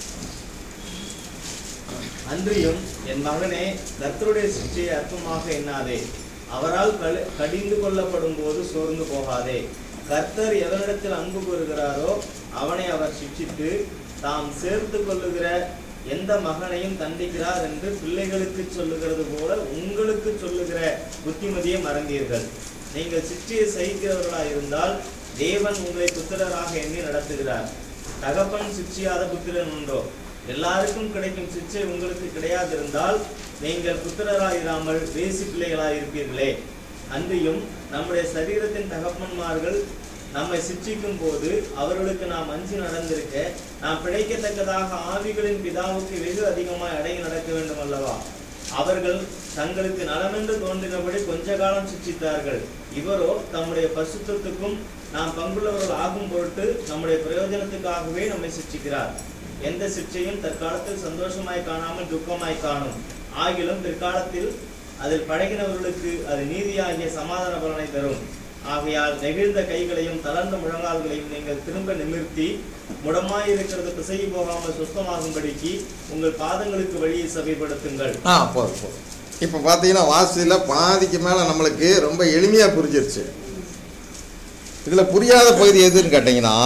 அன்றியும் என் மகனே கர்த்தருடைய சிற்றையை அற்பமாக எண்ணாதே அவரால் கழு- கடிந்து கொள்ளப்படும் போது சோர்ந்து போகாதே கர்த்தர் எவனிடத்தில் அன்பு கூறுகிறாரோ அவனை அவர் சிட்சித்து தாம் சேர்த்து கொள்ளுகிற எந்த மகனையும் தண்டிக்கிறார் என்று பிள்ளைகளுக்கு சொல்லுகிறது போல உங்களுக்கு சொல்லுகிற புத்திமதியை மறந்தீர்கள் நீங்கள் சிற்றியை சகிக்கிறவர்களாய் இருந்தால் தேவன் உங்களை புத்திரராக எண்ணி நடத்துகிறார் தகப்பன் சிற்றியாத புத்திரன் உண்டோ எல்லாருக்கும் கிடைக்கும் சிச்சை உங்களுக்கு கிடையாதிருந்தால் நீங்கள் புத்திரராயிராமல் வேசி பிள்ளைகளாய் இருப்பீர்களே அன்றியும் நம்முடைய சரீரத்தின் தகப்பன்மார்கள் நம்மை சிற்றிக்கும் போது அவர்களுக்கு நாம் அஞ்சி நடந்திருக்க நாம் பிழைக்கத்தக்கதாக ஆவிகளின் பிதாவுக்கு வெகு அதிகமாய் அடங்கி நடக்க வேண்டும் அல்லவா அவர்கள் தங்களுக்கு நலமென்று தோன்றினபடி கொஞ்ச காலம் சிற்றித்தார்கள் இவரோ தம்முடைய பசுத்தத்துக்கும் நாம் பங்குள்ளவர்கள் ஆகும் பொருட்டு நம்முடைய பிரயோஜனத்துக்காகவே நம்மை சிற்றிக்கிறார் எந்த சிற்றையும் தற்காலத்தில் சந்தோஷமாய் காணாமல் துக்கமாய் காணும் ஆகிலும் பிற்காலத்தில் அதில் பழகினவர்களுக்கு அது நீதியாகிய சமாதான பலனை தரும் ஆகையால் நெகிழ்ந்த கைகளையும் தளர்ந்த முழங்கால்களையும் நீங்கள் திரும்ப நிமிர்த்தி முடமாய் இருக்கிறது பிசகி போகாமல் சுத்தமாகும்படிக்கு உங்கள் பாதங்களுக்கு வழியை சபைப்படுத்துங்கள் ஆ போதும் போதும் இப்போ பார்த்தீங்கன்னா வாசியில் பாதிக்கு மேலே நம்மளுக்கு ரொம்ப எளிமையாக புரிஞ்சிருச்சு இதில் புரியாத பகுதி எதுன்னு கேட்டிங்கன்னா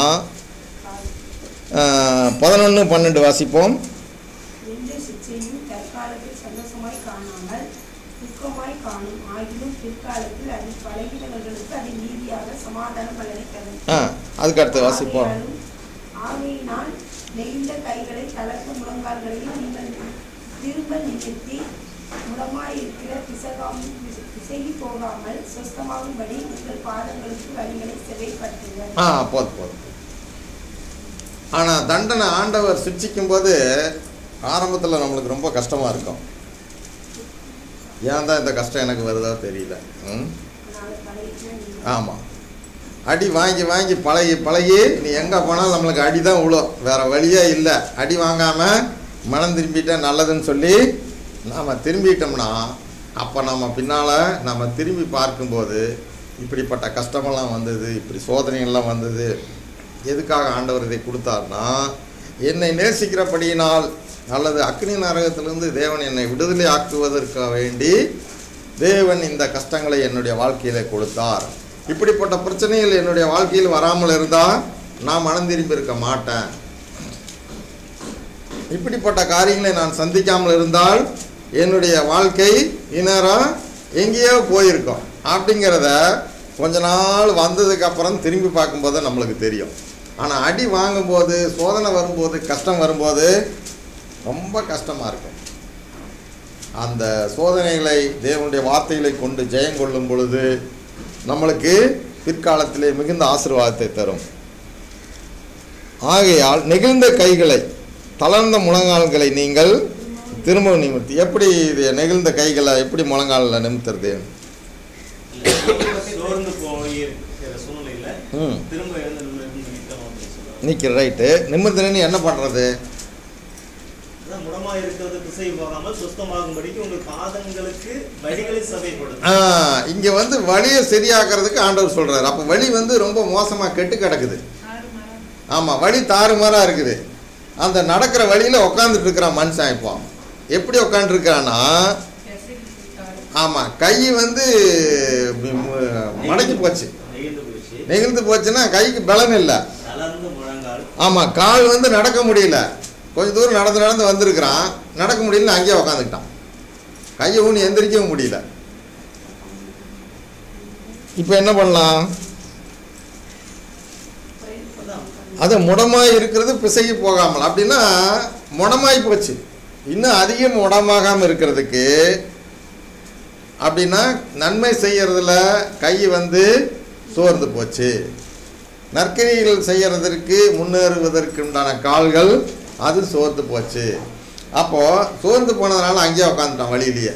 பதினொன்று பன்னெண்டு வாசிப்போம் எந்த சிற்றையும் தற்காலத்தில் சந்தோஷமாய் காணாமல் துக்கமாய் காணும் ஆகிலும் பிற்காலத்தில் அது பழகினவர்களுக்கு அது நீதியாக சமாதான பலனை தரும் ஆ அதுக்கு அடுத்து வாசிப்போம் ஆகையாலும், ஆகையினால் நெய்ந்த கைகளை தளர்த்த முழங்கால்களையும் நீங்கள் திரும்ப நிமிர்த்தி முடமாயிருக்கிற பிசகாம் பிசகி போகாமல் சொஸ்தமாகும்படி உங்கள் பாதங்களுக்கு வழிகளை சிறைப்படுத்துங்கள் ஆ போதும் போதும் ஆனால் தண்டனை ஆண்டவர் சிக்ஷிக்கும் போது ஆரம்பத்தில் நம்மளுக்கு ரொம்ப கஷ்டமாக இருக்கும் ஏன் தான் இந்த கஷ்டம் எனக்கு வருதோ தெரியல ம் அதனால பழகினா நீங்க ஆமாம் அடி வாங்கி வாங்கி பழகி பழகி நீ எங்கே போனாலும் நம்மளுக்கு அடி தான் விழும் வேறு வழியே இல்லை அடி வாங்காமல் மனம் திரும்பிட்டா நல்லதுன்னு சொல்லி நாம் திரும்பிட்டோம்னா அப்போ நம்ம பின்னால் நம்ம திரும்பி பார்க்கும்போது இப்படிப்பட்ட கஷ்டமெல்லாம் வந்தது இப்படி சோதனைகள்லாம் வந்தது எதுக்காக ஆண்டவர் இதை கொடுத்தார்னா என்னை நேசிக்கிறபடியினால் அல்லது அக்னி நரகத்திலிருந்து தேவன் என்னை விடுதலை ஆக்குவதற்கு வேண்டி தேவன் இந்த கஷ்டங்களை என்னுடைய வாழ்க்கையில கொடுத்தார் இப்படிப்பட்ட பிரச்சனைகள் என்னுடைய வாழ்க்கையில் வராமல் இருந்தால் நான் மனம் திரும்பி இருக்க மாட்டேன் இப்படிப்பட்ட காரியங்களை நான் சந்திக்காமல் இருந்தால் என்னுடைய வாழ்க்கை இந்நேரம் எங்கேயோ போயிருக்கோம் அப்படிங்கிறத கொஞ்ச நாள் வந்ததுக்கு அப்புறம் திரும்பி பார்க்கும்போது நம்மளுக்கு தெரியும் ஆனால் அடி வாங்கும்போது சோதனை வரும்போது கஷ்டம் வரும்போது ரொம்ப கஷ்டமாக இருக்கும் அந்த சோதனைகளை தேவனுடைய வார்த்தைகளை கொண்டு ஜெயம் கொள்ளும் பொழுது நம்மளுக்கு பிற்காலத்திலே மிகுந்த ஆசீர்வாதத்தை தரும் ஆகையால் நெகிழ்ந்த கைகளை தளர்ந்த முழங்கால்களை நீங்கள் திரும்ப நிமிர்த்தி எப்படி இது நெகிழ்ந்த கைகளை எப்படி முழங்காலில் நிமித்துறது சோர்ந்து போயிருக்கிற சூழ்நிலையில ம் திரும்ப எழுந்து நின்று நிற்கணும் அப்படின்னு சொல்றாங்க நிற்கிற ரைட்டு நிமிர்ந்துன்னு என்ன பண்ணுறது அதான் முடமா இருக்கிறது திசை போகாமல் சுத்தமாகும்படிக்கு உங்கள் பாதங்களுக்கு வழிகளை சபைப்படுது ஆ இங்கே வந்து வழியை சரியாக்குறதுக்கு ஆண்டவர் சொல்கிறார் அப்போ வழி வந்து ரொம்ப மோசமாக கெட்டு கிடக்குது ஆமாம் வழி தாறுமாறாக இருக்குது அந்த நடக்கிற வழியில் உட்காந்துட்டு இருக்கிறான் மனுஷன் இப்போ எப்படி உட்காந்துருக்கான்னா ஆமாம் கை வந்து ம- மடக்கி போச்சு நெகிழ்ந்து போச்சு நெகிழ்ந்து போச்சுன்னா கைக்கு பலன் இல்லை தளர்ந்து முழங்கால் ஆமாம் கால் வந்து நடக்க முடியல கொஞ்ச தூரம் நடந்து நடந்து வந்திருக்கிறான் நடக்க முடியலன்னு அங்கேயே உக்காந்துக்கிட்டான் கையை ஊனி எந்திரிக்கவும் முடியல இப்போ என்ன பண்ணலாம் அதான் அது முடமாய் இருக்கிறது பிசகி போகாமல் அப்படின்னா முடமாய் போச்சு இன்னும் அதிகம் முடமாகாமல் இருக்கிறதுக்கு அப்படின்னா நன்மை செய்யறதுல கை வந்து சோர்ந்து போச்சு நற்கிரிகள் செய்யறதற்கு முன்னேறுவதற்கு உண்டான கால்கள் அது சோர்ந்து போச்சு அப்போ சோர்ந்து போனதுனால அங்கேயே உட்காந்துட்டான் வழியிலேயே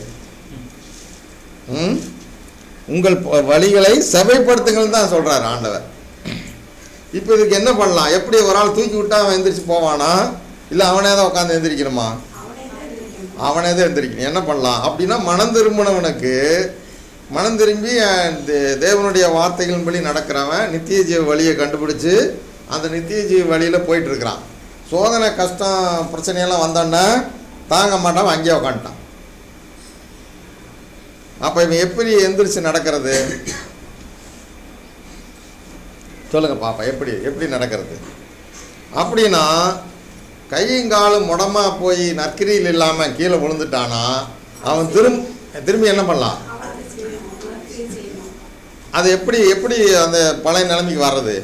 ம் உங்கள் ப- வழிகளை செவைப்படுத்துங்கள் தான் சொல்றார் ஆண்டவர் இப்போ இதுக்கு என்ன பண்ணலாம் எப்படி ஒரு ஆள் தூக்கி விட்டா அவன் எந்திரிச்சு போவானா இல்லை அவனே தான் உட்காந்து எந்திரிக்கணுமா அவனே தான் இருக்கணும் அவனே தான் எந்திரிக்கணும் என்ன பண்ணலாம் அப்படின்னா மனம் திரும்பினவனுக்கு மனம் திரும்பி அஹ், தே- தேவனுடைய வார்த்தைகளின்படி நடக்கிறவன் நித்திய ஜீவ வழியை கண்டுபிடிச்சு அந்த நித்திய ஜீவ வழியில் போயிட்டு இருக்கிறான் சோதனை கஷ்டம் பிரச்சனையெல்லாம் வந்தோன்னே தாங்க மாட்டான் அங்கேயே உக்காந்துட்டான் அப்போ இவன் எப்படி எந்திரிச்சு நடக்கிறது சொல்லுங்க பாப்பா எப்படி எப்படி நடக்கிறது அப்படின்னா கையங்காலும் முடமா போய் நற்கிரியில் இல்லாமல் கீழே விழுந்துட்டானா அவன் திரும்ப திரும்பி என்ன பண்ணலாம் அவனுக்கு செய்யணும் அவனுக்கு செய்யணும் அது எப்படி எப்படி அந்த பழைய நிலைமைக்கு வர்றது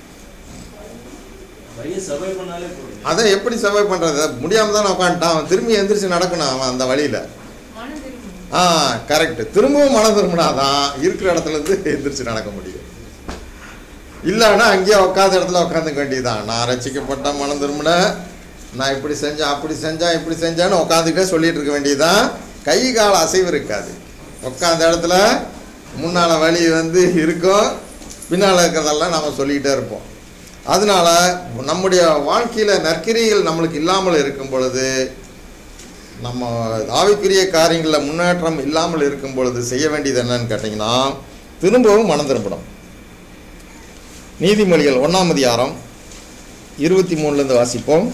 வழியை சபை பண்ணாலே போதும் அதை எப்படி சர்வை பண்ணுறது முடியாமல் தானே உட்காந்துட்டான் அவன் திரும்பி எந்திரிச்சு நடக்கணும் அவன் அந்த வழியில் மனம் திரும்பும் ஆ கரெக்ட் திரும்பவும் மனம் திரும்பினாதான் இருக்கிற இடத்துல இருந்து எந்திரிச்சு நடக்க முடியும் இல்லைன்னா அங்கேயே உட்காந்த இடத்துல உட்காந்துக்க வேண்டியதுதான் நான் ரசிக்கப்பட்ட மனம் திரும்பினேன் நான் இப்படி செஞ்சேன் அப்படி செஞ்சேன் இப்படி செஞ்சேன்னு உட்காந்துக்கிட்டே சொல்லிட்டு இருக்க வேண்டியதுதான் கை கால அசைவு இருக்காது உட்காந்த இடத்துல முன்னால் வழி வந்து இருக்கும் பின்னால் இருக்கிறதெல்லாம் நம்ம சொல்லிக்கிட்டே இருப்போம் அதனால நம்முடைய வாழ்க்கையில் நற்கிரிகள் நம்மளுக்கு இல்லாமல் இருக்கும் பொழுது நம்ம ஆவிக்குரிய காரியங்களில் முன்னேற்றம் இல்லாமல் இருக்கும் பொழுது செய்ய வேண்டியது என்னன்னு கேட்டிங்கன்னா திரும்பவும் மனம் திரும்பணும் நீதிமொழிகள் ஒன்றாம் அதிகாரம் இருபத்தி மூணுலேருந்து வாசிப்போம்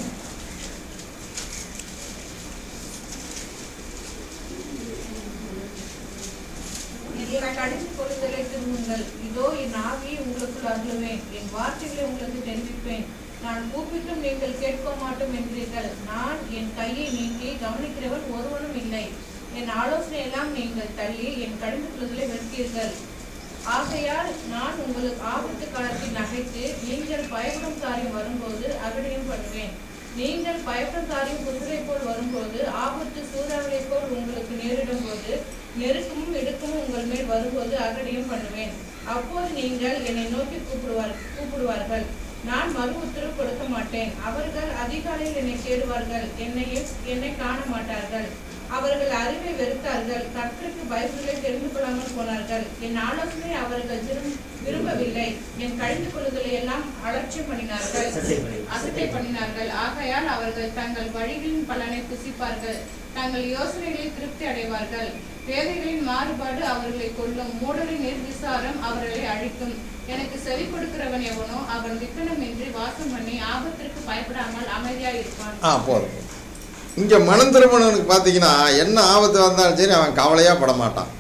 நீங்கள் கடிந்து கொள்ளுதலை திரும்புங்கள் இதோ என் ஆவியை உங்களுக்குள் அருளுவேன் என் வார்த்தைகளை உங்களுக்கு தெரிவிப்பேன் நான் கூப்பிட்டும் நீங்கள் கேட்க மாட்டோம் என்றீர்கள் நான் என் கையை நீட்டி கவனிக்கிறவன் ஒருவனும் இல்லை என் ஆலோசனை எல்லாம் நீங்கள் தள்ளி என் கடிந்து கொள்ளுதலை வெறுத்தீர்கள் ஆகையால் நான் உங்களுக்கு ஆபத்து காலத்தில் நகைத்து நீங்கள் பயப்படும் காரியம் வரும்போது அகடியும் பண்ணுவேன் நீங்கள் பயப்படும் காரியம் குதிரை போல் வரும்போது ஆபத்து சூறாவளி போல் உங்களுக்கு நேரிடும் போது நெருக்கமும் இடுக்கமும் உங்கள் மேல் வரும்போது அகடியும் பண்ணுவேன் அப்போது நீங்கள் என்னை நோக்கி கூப்பிடுவார் கூப்பிடுவார்கள் நான் மறு உத்தரவு கொடுக்க மாட்டேன் அவர்கள் அதிகாலையில் என்னை தேடுவார்கள் என்னை என்னை காண மாட்டார்கள் அவர்கள் அறிவை வெறுத்தார்கள் கர்த்தருக்கு பைபிளை தெரிந்து கொள்ளாமல் போனார்கள் என் ஆலோசனை அவர்கள் விரும்- விரும்பவில்லை என் கழிந்து கொள்ளுதலை எல்லாம் அலட்சியம் பண்ணினார்கள் சட்டை பண்ணி. அசட்டை பண்ணினார்கள் ஆகையால் அவர்கள் தங்கள் வழிகளின் பலனை புசிப்பார்கள் தங்கள் யோசனைகளை திருப்தி அடைவார்கள் பேதைகளின் மாறுபாடு அவர்களை கொல்லும் மூடரின் நிர்விசாரம் அவர்களை அழிக்கும் எனக்கு செவி கொடுக்கிறவன் எவனோ அவன் விக்கனமின்றி வாசம் பண்ணி ஆபத்திற்கு பயப்படாமல் அமைதியாய் இருப்பான் ஆ போதும் இங்கே மனம் திரும்பினவனுக்கு பார்த்தீங்கன்னா என்ன ஆபத்து வந்தாலும் சரி அவன் கவலையாக பட மாட்டான்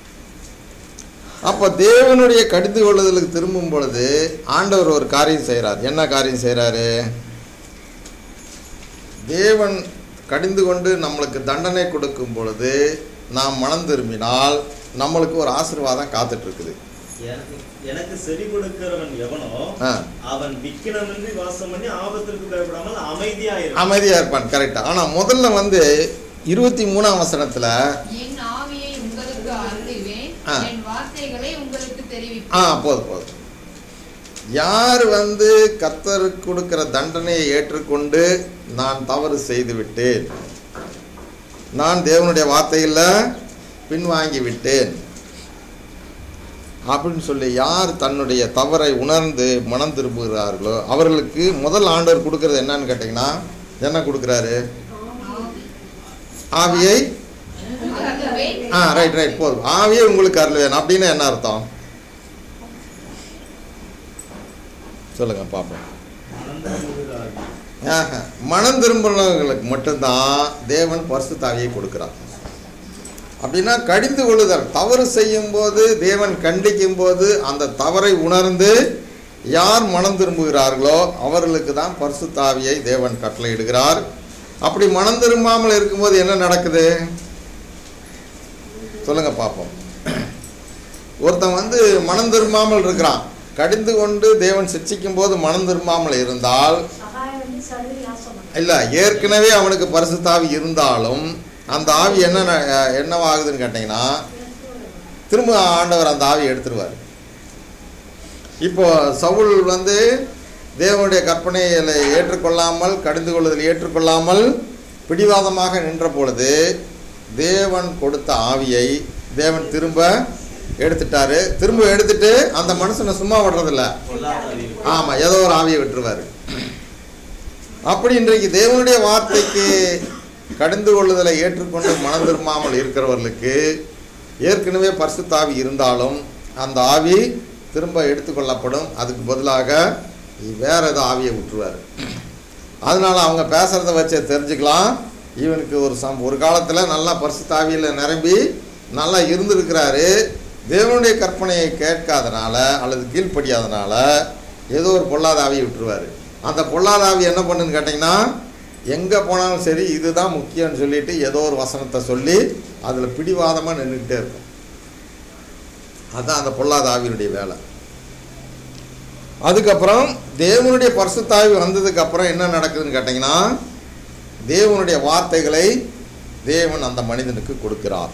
அப்போ தேவனுடைய கடிந்து கொள்ளுதலுக்கு திரும்பும் பொழுது ஆண்டவர் ஒரு காரியம் செய்கிறார் என்ன காரியம் செய்கிறாரு தேவன் கடிந்து கொண்டு நம்மளுக்கு தண்டனை கொடுக்கும் பொழுது நாம் மனம் திரும்பினால் நம்மளுக்கு ஒரு ஆசீர்வாதம் காத்துட்டு இருக்குது எனக்கு எனக்கு செவி கொடுக்கிறவன் எவனோ ஆ அவன் விக்கினமின்றி வாசம் பண்ணி ஆபத்திற்கு பயப்படாமல் அமைதியா இருக்கும் அமைதியாக இருப்பான் கரெக்டாக ஆனால் முதல்ல வந்து இருபத்தி மூணாம் வசனத்தில் என் ஆவியை உங்களுக்கு அருளுவேன் ஆ. என் வார்த்தைகளை உங்களுக்கு ஆ தெரிவிப்பேன் போதும் போதும் யார் வந்து கர்த்தருக்கு கொடுக்கிற தண்டனையை ஏற்றுக்கொண்டு நான் தவறு செய்து விட்டேன் நான் தேவனுடைய வார்த்தையில் பின்வாங்கி விட்டேன் அப்படின்னு சொல்லி யார் தன்னுடைய தவறை உணர்ந்து மனம் திரும்புகிறார்களோ அவர்களுக்கு முதல் ஆண்டவர் கொடுக்கறது என்னன்னு கேட்டிங்கன்னா என்ன கொடுக்குறாரு ஆவியை அருளுவேன் ஆ ரைட் ரைட் போதும் ஆவியே உங்களுக்கு அருள்வேன் அப்படின்னு என்ன அர்த்தம் சொல்லுங்க பார்ப்போம் மனம் திரும்புகிறார். ஆஹா. மனம் திரும்பினவங்களுக்கு மட்டும்தான் தேவன் பரிசுத்தாவியை கொடுக்கிறார் அப்படின்னா கடிந்து கொள்ளுதல் தவறு செய்யும் போது தேவன் கண்டிக்கும் போது அந்த தவறை உணர்ந்து யார் மனம் திரும்புகிறார்களோ அவர்களுக்கு தான் பரிசுத்தாவியை தேவன் கட்டளையிடுகிறார் அப்படி மனம் திரும்பாமல் இருக்கும்போது என்ன நடக்குது சொல்லுங்க பார்ப்போம் ஒருத்தன் வந்து மனம் திரும்பாமல் இருக்கிறான் கடிந்து கொண்டு தேவன் சிக்ஷிக்கும் போது மனம் திரும்பாமல் இருந்தால் சகாயம் வந்து சடுதி ஆசனம் இல்லை ஏற்கனவே அவனுக்கு பரிசுத்தாவி இருந்தாலும் அந்த ஆவி என்ன ந- என்னவாகுதுன்னு கேட்டிங்கன்னா திரும்ப ஆண்டவர் அந்த ஆவியை எடுத்துருவார் இப்போ சவுல் வந்து தேவனுடைய கற்பனைகளை ஏற்றுக்கொள்ளாமல் கடிந்து கொள்வதில் ஏற்றுக்கொள்ளாமல் பிடிவாதமாக நின்ற பொழுது தேவன் கொடுத்த ஆவியை தேவன் திரும்ப எடுத்துட்டாரு திரும்ப எடுத்துட்டு அந்த மனுஷனை சும்மா விடுறதில்ல பொல்லாத அறிவு. ஆமாம் ஏதோ ஒரு ஆவியை விட்டுருவார் அப்படி இன்றைக்கு தேவனுடைய வார்த்தைக்கு கடிந்து கொள்ளுதலை ஏற்றுக்கொண்டு மனம் திரும்பாமல் இருக்கிறவர்களுக்கு ஏற்கனவே பரிசுத்தாவி இருந்தாலும் அந்த ஆவி திரும்ப எடுத்துக்கொள்ளப்படும் அதுக்கு பதிலாக வேற ஏதோ ஆவியை விட்டுருவார் அதனால அவங்க பேசுகிறத வச்சே தெரிஞ்சுக்கலாம் இவனுக்கு ஒரு சம் ஒரு காலத்தில் நல்லா பரிசுத்தாவியில் நிரம்பி நல்லா இருந்திருக்கிறாரு தேவனுடைய கற்பனையை கேட்காதனால அல்லது கீழ்ப்படியாதனால ஏதோ ஒரு பொல்லாத ஆவியை விட்டுருவார் அந்த பொல்லாத ஆவி என்ன பண்ணுன்னு கேட்டிங்கன்னா எங்கே போனாலும் சரி இதுதான் முக்கியம்னு சொல்லிட்டு ஏதோ ஒரு வசனத்தை சொல்லி அதில் பிடிவாதமாக நின்றுக்கிட்டே இருக்கும் அதுதான் அந்த பொல்லாத ஆவியினுடைய வேலை அதுக்கப்புறம் தேவனுடைய பரிசுத்தாவி வந்ததுக்கு அப்புறம் என்ன நடக்குதுன்னு கேட்டிங்கன்னா தேவனுடைய வார்த்தைகளை தேவன் அந்த மனிதனுக்கு கொடுக்கிறார்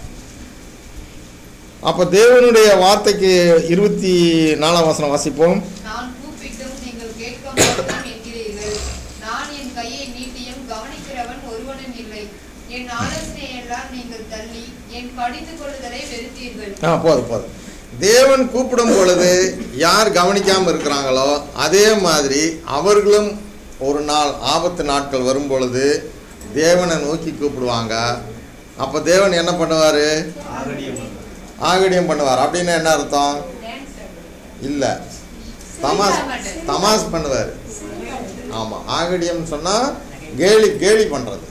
அப்போ தேவனுடைய வார்த்தைக்கு இருபத்தி நாலாம் வசனம் வாசிப்போம் நான் கூப்பிட்டும் நீங்கள் கேட்க மாட்டேன் என்கிறீர்கள் நான் என் கையை நீட்டியும் கவனிக்கிறவன் ஒருவனும் இல்லை என் ஆலோசனை எல்லாம் நீங்கள் தள்ளி என் கடிந்து கொள்ளுதலை வெறுத்தீர்கள் ஆ போதும் போதும் தேவன் கூப்பிடும் பொழுது யார் கவனிக்காமல் இருக்கிறாங்களோ அதே மாதிரி அவர்களும் ஒரு நாள் ஆபத்து நாட்கள் வரும் பொழுது தேவனை நோக்கி கூப்பிடுவாங்க அப்போ தேவன் என்ன பண்ணுவார் ஆகடியம் பண்ணுவார். ஆகடியம் பண்ணுவார் அப்படின்னு என்ன அர்த்தம் இல்லை தமாஸ் தமாஸ் பண்ணுவார் ஆமாம் ஆகடியம் சொன்னால் கேலி கேலி பண்ணுறது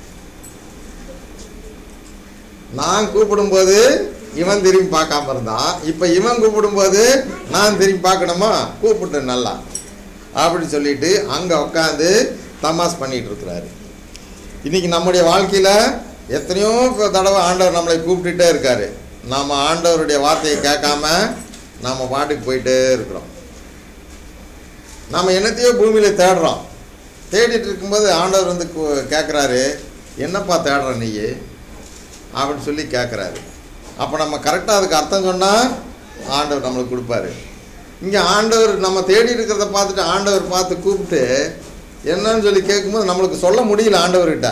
நான் கூப்பிடும்போது இவன் திரும்பி பார்க்காம இருந்தான் இப்போ இவன் கூப்பிடும்போது நான் திரும்பி பார்க்கணுமா கூப்பிட்டு நல்லா அப்படி சொல்லிட்டு அங்கே உட்காந்து தமாஸ் பண்ணிட்டு இருக்கிறாரு இன்னைக்கு நம்முடைய வாழ்க்கையில் எத்தனையோ தடவை ஆண்டவர் நம்மளை கூப்பிட்டுட்டே இருக்காரு நாம் ஆண்டவருடைய வார்த்தையை கேட்காம நாம் பாட்டுக்கு போயிட்டே இருக்கிறோம் நாம் என்னத்தையோ பூமியில் தேடுறோம் தேடிட்டு இருக்கும்போது ஆண்டவர் வந்து கேட்குறாரு என்னப்பா தேடுற நீ அப்படின்னு சொல்லி கேட்குறாரு அப்போ நம்ம கரெக்டாக அதுக்கு அர்த்தம் சொன்னால் ஆண்டவர் நம்மளுக்கு கொடுப்பாரு இங்கே ஆண்டவர் நம்ம தேடி இருக்கிறத பார்த்துட்டு ஆண்டவர் பார்த்து கூப்பிட்டு என்னன்னு சொல்லி கேட்கும்போது நம்மளுக்கு சொல்ல முடியல ஆண்டவர்கிட்ட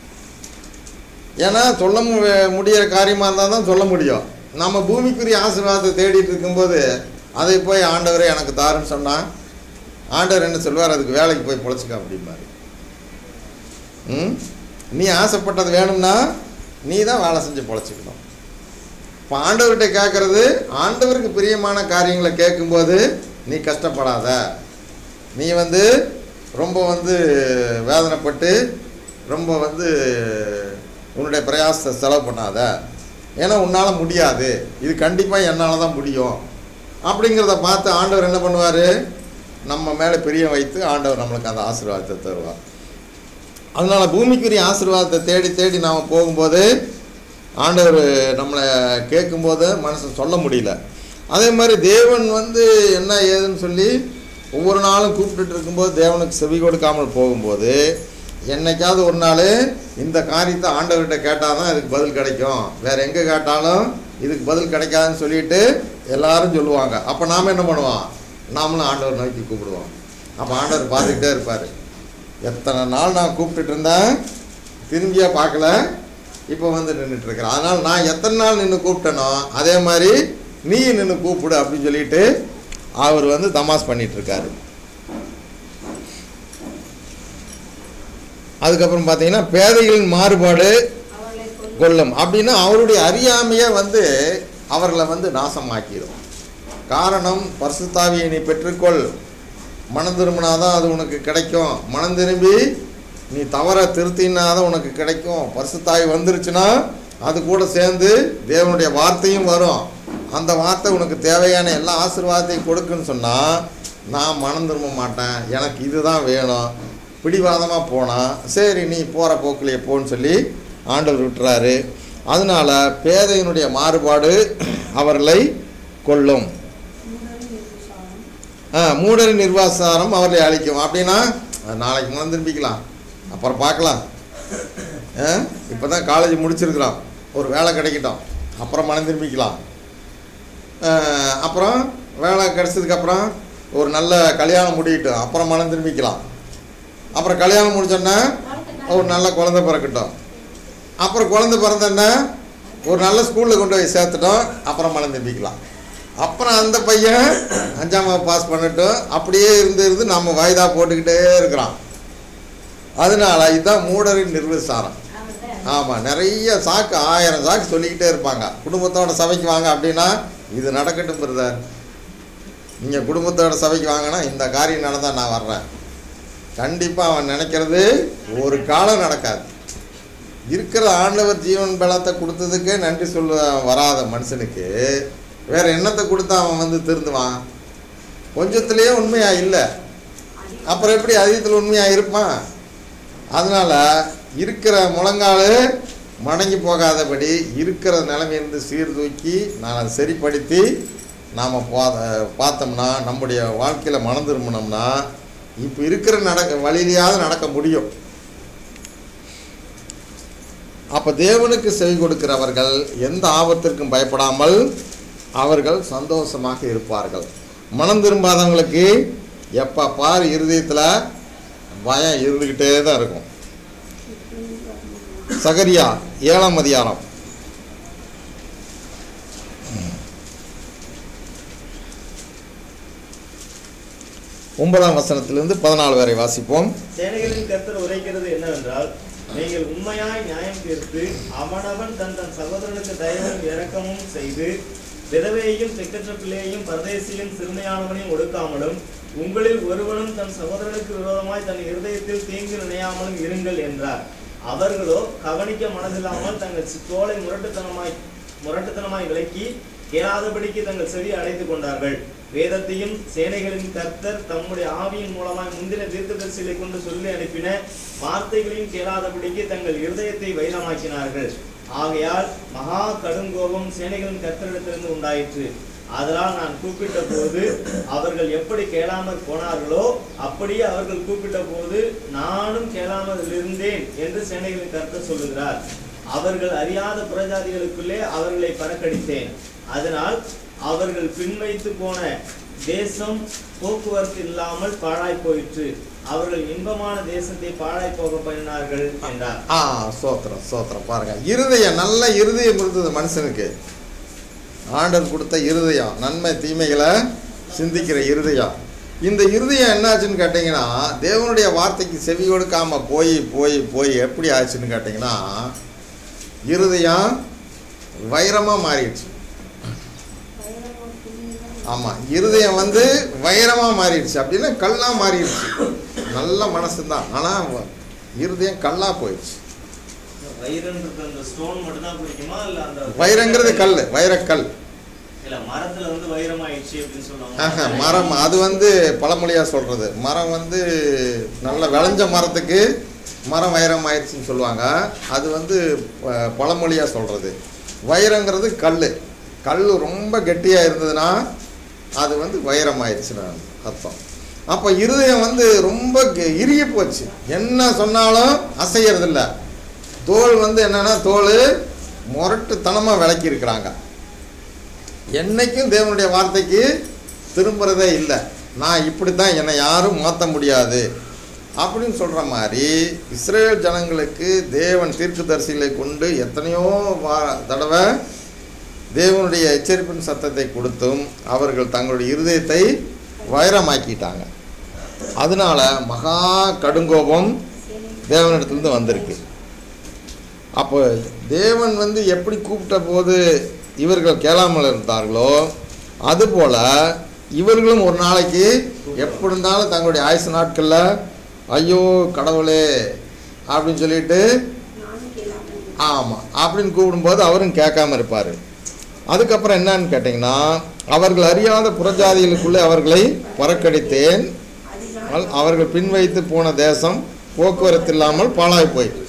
ஏன்னா சொல்ல மு- முடியிற காரியமாக இருந்தால் தான் சொல்ல முடியும் நம்ம பூமிக்குரிய ஆசீர்வாதத்தை தேடிட்டு இருக்கும்போது அதை போய் ஆண்டவரே எனக்கு தாருன்னு சொன்னால் ஆண்டவர் என்ன சொல்லுவார் அதுக்கு வேலைக்கு போய் பொழைச்சிக்க அப்படிம்பாரு ம் நீ ஆசைப்பட்டது வேணும்னா நீ தான் வேலை செஞ்சு பொழைச்சிக்கணும் இப்போ ஆண்டவர்கிட்ட கேட்குறது ஆண்டவருக்கு பிரியமான காரியங்களை கேட்கும்போது நீ கஷ்டப்படாத நீ வந்து ரொம்ப வந்து வேதனைப்பட்டு ரொம்ப வந்து உன்னுடைய பிரயாசத்தை செலவு பண்ணாத ஏன்னா உன்னால் முடியாது இது கண்டிப்பாக என்னால் தான் முடியும் அப்படிங்கிறத பார்த்து ஆண்டவர் என்ன பண்ணுவார் நம்ம மேலே பிரியம் வைத்து ஆண்டவர் நம்மளுக்கு அந்த ஆசீர்வாதத்தை தருவார் அதனால பூமிக்குரிய ஆசீர்வாதத்தை தேடி தேடி நாம் போகும்போது ஆண்டவர் நம்மளை கேட்கும்போது மனசு சொல்ல முடியல அதே மாதிரி தேவன் வந்து என்ன ஏதுன்னு சொல்லி ஒவ்வொரு நாளும் கூப்பிட்டுட்டு இருக்கும்போது தேவனுக்கு செவி கொடுக்காமல் போகும்போது என்னைக்காவது ஒரு நாள் இந்த காரியத்தை ஆண்டவர்கிட்ட கேட்டால் தான் இதுக்கு பதில் கிடைக்கும் வேற எங்கே கேட்டாலும் இதுக்கு பதில் கிடைக்காதுன்னு சொல்லிட்டு எல்லாரும் சொல்லுவாங்க அப்போ நாம் என்ன பண்ணுவோம் நாமளும் ஆண்டவர் நோக்கி கூப்பிடுவோம் அப்போ ஆண்டவர் பார்த்துக்கிட்டே இருப்பார் எத்தனை நாள் நான் கூப்பிட்டுட்டு இருந்தேன் திரும்பியா பார்க்கல இப்போ வந்து நின்றுட்டு இருக்கிறேன் அதனால் நான் எத்தனை நாள் நின்று கூப்பிட்டேனோ அதே மாதிரி நீ நின்று கூப்பிடு அப்படின்னு சொல்லிட்டு அவர் வந்து தமாஸ் பண்ணிட்டு இருக்காரு அதுக்கப்புறம் பார்த்தீங்கன்னா பேதைகளின் மாறுபாடு அவர்களை கொல்லும் கொள்ளும் அப்படின்னா அவருடைய அறியாமையை வந்து அவர்களை வந்து நாசமாக்கிடும் காரணம் பரிசுத்தாவியை நீ பெற்றுக்கொள் மனம் திரும்பினாதான் அது உனக்கு கிடைக்கும் மனம் திரும்பி நீ தவற திருத்தினாதான் உனக்கு கிடைக்கும் பரிசுத்தாவி வந்துருச்சுன்னா அது கூட சேர்ந்து தேவனுடைய வார்த்தையும் வரும் அந்த வார்த்தை உனக்கு தேவையான எல்லா ஆசீர்வாதத்தையும் கொடுக்குன்னு சொன்னால் நான் மனம் திரும்ப மாட்டேன் எனக்கு இதுதான் வேணும் பிடிவாதமாக போனால் சரி நீ போகிற போக்கிலே போன்னு சொல்லி ஆண்டவர் விட்டுறாரு அதனால பேதையினுடைய மாறுபாடு அவர்களை கொல்லும் மூடரின் நிர்விசாரம் ஆ, மூடரின் நிர்வாசாரம் அவர்களை அழிக்கும் அப்படின்னா அஹ், நாளைக்கு மனம் திரும்பிக்கலாம் அப்புறம் பார்க்கலாம் இப்போ தான் காலேஜ் முடிச்சிருக்கிறோம் ஒரு வேலை கிடைக்கட்டும் அப்புறம் மனம் திரும்பிக்கலாம் அஹ், அப்புறம் வேலை கிடைச்சதுக்கப்புறம் ஒரு நல்ல கல்யாணம் முடியட்டும் அப்புறம் மனம் திரும்பிக்கலாம் அப்புறம் கல்யாணம் முடிச்சோன்னா ஒரு நல்ல குழந்தை பிறக்கட்டும் அப்புறம் குழந்தை பிறந்தோன்னா ஒரு நல்ல ஸ்கூலில் கொண்டு போய் சேர்த்துட்டோம் அப்புறம் மனம் திரும்பிக்கலாம் அப்புறம் அந்த பையன் அஞ்சாம் வகுப்பு பாஸ் பண்ணட்டும் அப்படியே இருந்து இருந்து நம்ம வாய்தா போட்டுக்கிட்டே இருக்கிறோம் அதனால இதுதான் மூடரின் நிர்விசாரம் ஆமாம் நிறைய சாக்கு ஆயிரம் சாக்கு சொல்லிக்கிட்டே இருப்பாங்க குடும்பத்தோட சபைக்கு வாங்க அப்படின்னா இது நடக்கட்டும் பிரதர் நீங்கள் குடும்பத்தோட சபைக்கு வாங்கினா இந்த காரியம் நடந்தால் நான் வர்றேன் கண்டிப்பாக அவன் நினைக்கிறது ஒரு காலம் நடக்காது இருக்கிற ஆண்டவர் ஜீவன் பலத்தை கொடுத்ததுக்கே நன்றி சொல்ல வராத மனுஷனுக்கு வேற என்னத்தை கொடுத்தா அவன் வந்து திருந்துவான் கொஞ்சத்துலேயே உண்மையா இல்லை அப்புறம் எப்படி அதிகத்தில் உண்மையா இருப்பான் அதனால இருக்கிற முழங்கால் மடங்கி போகாதபடி இருக்கிற நிலைமையிலிருந்து சீர்தூக்கி நான் அதை சரிப்படுத்தி நாம் பார்த்தோம்னா நம்முடைய வாழ்க்கையில் மனம் திரும்பினோம்னா இப்போ இருக்கிற நடக்க வழியிலையாவது நடக்க முடியும் அப்போ தேவனுக்கு செவி கொடுக்கிறவர்கள் எந்த ஆபத்திற்கும் பயப்படாமல் அவர்கள் சந்தோஷமாக இருப்பார்கள் மனம் திரும்பாதவங்களுக்கு எப்போ பார் இருதயத்தில் பயம் இருந்துக்கிட்டே தான் இருக்கும் சகரியா ஏழாம் அதிகாரம் ஒன்பதாம் வசனத்திலிருந்து பதினாலு வரை வாசிப்போம் சேனைகளின் கர்த்தர் உரைக்கிறது என்னவென்றால் நீங்கள் உண்மையாய் நியாயம் தீர்த்து அவனவன் தன் தன் சகோதரனுக்கு தயவும் இரக்கமும் செய்து விதவையையும் திக்கற்ற பிள்ளையையும் பரதேசியும் சிறுமையானவனையும் ஒடுக்காமலும் உங்களில் ஒருவனும் தன் சகோதரனுக்கு விரோதமாய் தன் இருதயத்தில் தீங்கு நினையாமலும் இருங்கள் என்றார் அவர்களோ கவனிக்க மனதில்லாமல் தங்கள் சி- தோலை முரட்டுத்தனமாய் முரட்டுத்தனமாய் விலக்கி கேளாதபடிக்கு தங்கள் செவி அடைத்துக் கொண்டார்கள் வேதத்தையும் சேனைகளின் கர்த்தர் தம்முடைய ஆவியின் மூலமாய் முந்தின தீர்க்கதரிசிகளை கொண்டு சொல்லி அனுப்பின வார்த்தைகளையும் கேளாதபடிக்கு தங்கள் இருதயத்தை வைரமாக்கினார்கள் ஆகையால் மகா கடுங்கோபம் சேனைகளின் கர்த்தரிடத்திலிருந்து உண்டாயிற்று அதனால் நான் கூப்பிட்ட போது அவர்கள் எப்படி கேளாமல் போனார்களோ அப்படியே அவர்கள் கூப்பிட்ட போது நானும் கேளாமல் இருந்தேன் என்று சேனைகளின் கர்த்தர் சொல்லுகிறார் அவர்கள் அறியாத புறஜாதிகளுக்குள்ளே அவர்களை பறக்கடித்தேன் அதனால் அவர்கள் பின்வைத்து போன தேசம் போக்குவரத்து இல்லாமல் பாழாய் போயிற்று அவர்கள் இன்பமான தேசத்தை பாழாய் போக பண்ணினார்கள் என்றார் ஆ சோத்திரம் சோத்திரம் பாருங்க இருதயம் நல்ல இருதயம் இருந்தது மனுஷனுக்கு ஆண்டவர் கொடுத்த இருதயம் நன்மை தீமைகளை சிந்திக்கிற இருதயம் இந்த இருதயம் என்னாச்சுன்னு கேட்டிங்கன்னா தேவனுடைய வார்த்தைக்கு செவி கொடுக்காம போய் போய் போய் எப்படி ஆச்சுன்னு கேட்டிங்கன்னா இருதயம் வைரமாக மாறிடுச்சு ஆமாம் இருதயம் வந்து வைரமாக மாறிடுச்சு அப்படின்னா கல்லாக மாறிடுச்சு நல்ல மனசு தான் ஆனால் இருதயம் கல்லாக போயிடுச்சு வைரன்றது அந்த ஸ்டோன் மட்டும் தான் குறிக்குமா இல்ல அந்த வைரங்கிறது கல் வைரக்கல் இல்ல மரத்துல வந்து வைரமாயிடுச்சு அப்படின்னு ஆஹா, சொல்லுவாங்க மரம் அது வந்து பழமொழியாக சொல்கிறது மரம் வந்து நல்ல விளைஞ்ச மரத்துக்கு மரம் வைரம் ஆயிடுச்சுன்னு சொல்லுவாங்க அது வந்து அஹ், பழமொழியாக சொல்கிறது வைரங்கிறது கல் கல் ரொம்ப கெட்டியாக இருந்ததுன்னா அது வந்து வைரம் ஆயிடுச்சுன்னு அர்த்தம் அப்போ இருதயம் வந்து ரொம்ப கெ- இறுகி போச்சு என்ன சொன்னாலும் அசையறதில்ல தோல் வந்து என்னன்னா தோல் முரட்டுத்தனமாக விளக்கி இருக்கிறாங்க என்னைக்கும் தேவனுடைய வார்த்தைக்கு திரும்புறதே இல்லை நான் இப்படி தான் என்னை யாரும் மாற்ற முடியாது அப்படின்னு சொல்கிற மாதிரி இஸ்ரேல் ஜனங்களுக்கு தேவன் தீர்க்கதரிசிகளை கொண்டு எத்தனையோ வா தடவை தேவனுடைய எச்சரிப்பின் சத்தத்தை கொடுத்தும் அவர்கள் தங்களுடைய இருதயத்தை வைரமாக்கிட்டாங்க அதனால மகா கடுங்கோபம் தேவனிடத்துலேருந்து வந்திருக்கு அப்போ தேவன் வந்து எப்படி கூப்பிட்ட போது இவர்கள் கேளாமல் இருந்தார்களோ அதுபோல் இவர்களும் ஒரு நாளைக்கு எப்படி இருந்தாலும் தங்களுடைய ஆயுசு நாட்களில் ஐயோ கடவுளே அப்படின்னு சொல்லிட்டு நானும் கேளாமல் ஆமாம் அப்படின்னு கூப்பிடும்போது அவரும் கேட்காம இருப்பார் அதுக்கப்புறம் என்னன்னு கேட்டிங்கன்னா அவர்கள் அறியாத புறஜாதிகளுக்குள்ளே அவர்களை புறக்கடித்தேன் ஆனால் அவர்கள் பின் வைத்து போன தேசம் போக்குவரத்து இல்லாமல் பாழாய் போயிட்டு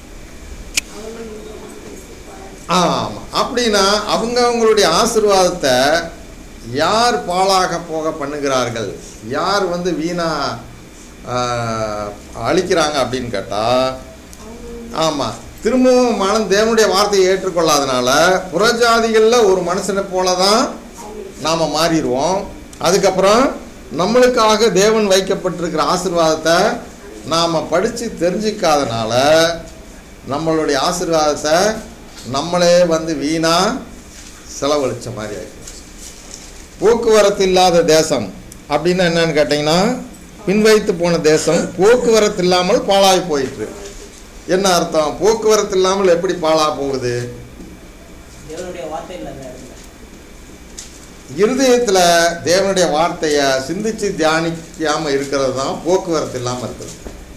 ஆமாம் அப்படின்னா அவங்க அவங்களுடைய ஆசீர்வாதத்தை யார் பாழாக போக பண்ணுகிறார்கள் யார் வந்து வீணா ஆஹ், அழிக்கிறாங்க அப்படின்னு கேட்டால் ஆமாம் திரும்பவும் மனம் தேவனுடைய வார்த்தையை ஏற்றுக்கொள்ளாதனால புறஜாதிகளில் ஒரு மனுஷனை போல தான் நாம் மாறிடுவோம் அதுக்கப்புறம் நம்மளுக்காக தேவன் வைக்கப்பட்டிருக்கிற ஆசீர்வாதத்தை நாம் படித்து தெரிஞ்சிக்காதனால நம்மளுடைய ஆசீர்வாதத்தை நம்மளே வந்து வீணாக செலவழித்த மாதிரி ஆகிடுச்சு போக்குவரத்து இல்லாத தேசம் அப்படின்னா என்னன்னு கேட்டிங்கன்னா பின்வைத்து போன தேசம் போக்குவரத்து இல்லாமல் பாழாய் போயிட்டு என்ன அர்த்தம் போக்குவரத்து இல்லாமல் எப்படி பாழா போகுது தேவனுடைய வார்த்தை இல்லை அந்த இடத்துல இருதயத்தில் தேவனுடைய வார்த்தையை சிந்திச்சு தியானிக்காம இருக்கிறது தான் போக்குவரத்து இல்லாமல் இருக்குது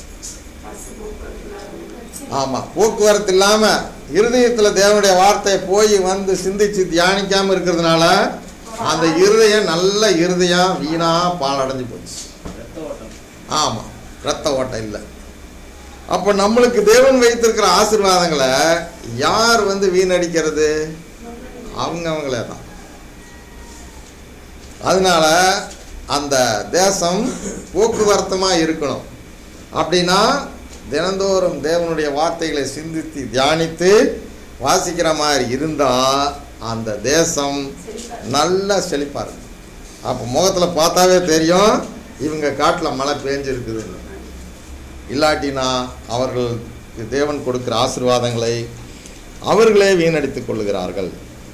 ஆமாம் போக்குவரத்து இல்லாமல் இருதயத்தில் தேவனுடைய வார்த்தையை போய் வந்து சிந்திச்சு தியானிக்காமல் இருக்கிறதுனால அந்த இருதயம் நல்ல இருதயம் வீணாக பாலடைஞ்சு போச்சு ரத்த ஓட்டம் ஆமாம் ரத்த ஓட்டம் இல்லை அப்போ நம்மளுக்கு தேவன் வைத்திருக்கிற ஆசீர்வாதங்களை யார் வந்து வீணடிக்கிறது அவங்க அவங்களே தான் அதனால அந்த தேசம் போக்குவரத்துமாக இருக்கணும் அப்படின்னா தினந்தோறும் தேவனுடைய வார்த்தைகளை சிந்தித்து தியானித்து வாசிக்கிற மாதிரி இருந்தால் அந்த தேசம் நல்ல செழிப்பாக இருக்கும் அப்போ முகத்தில் பார்த்தாவே தெரியும் இவங்க காட்டில் மழை பேஞ்சிருக்குதுன்னு இல்லாட்டினா அவர்களுக்கு தேவன் கொடுக்கிற ஆசீர்வாதங்களை அவர்களே வீணடித்துக் கொள்ளுகிறார்கள்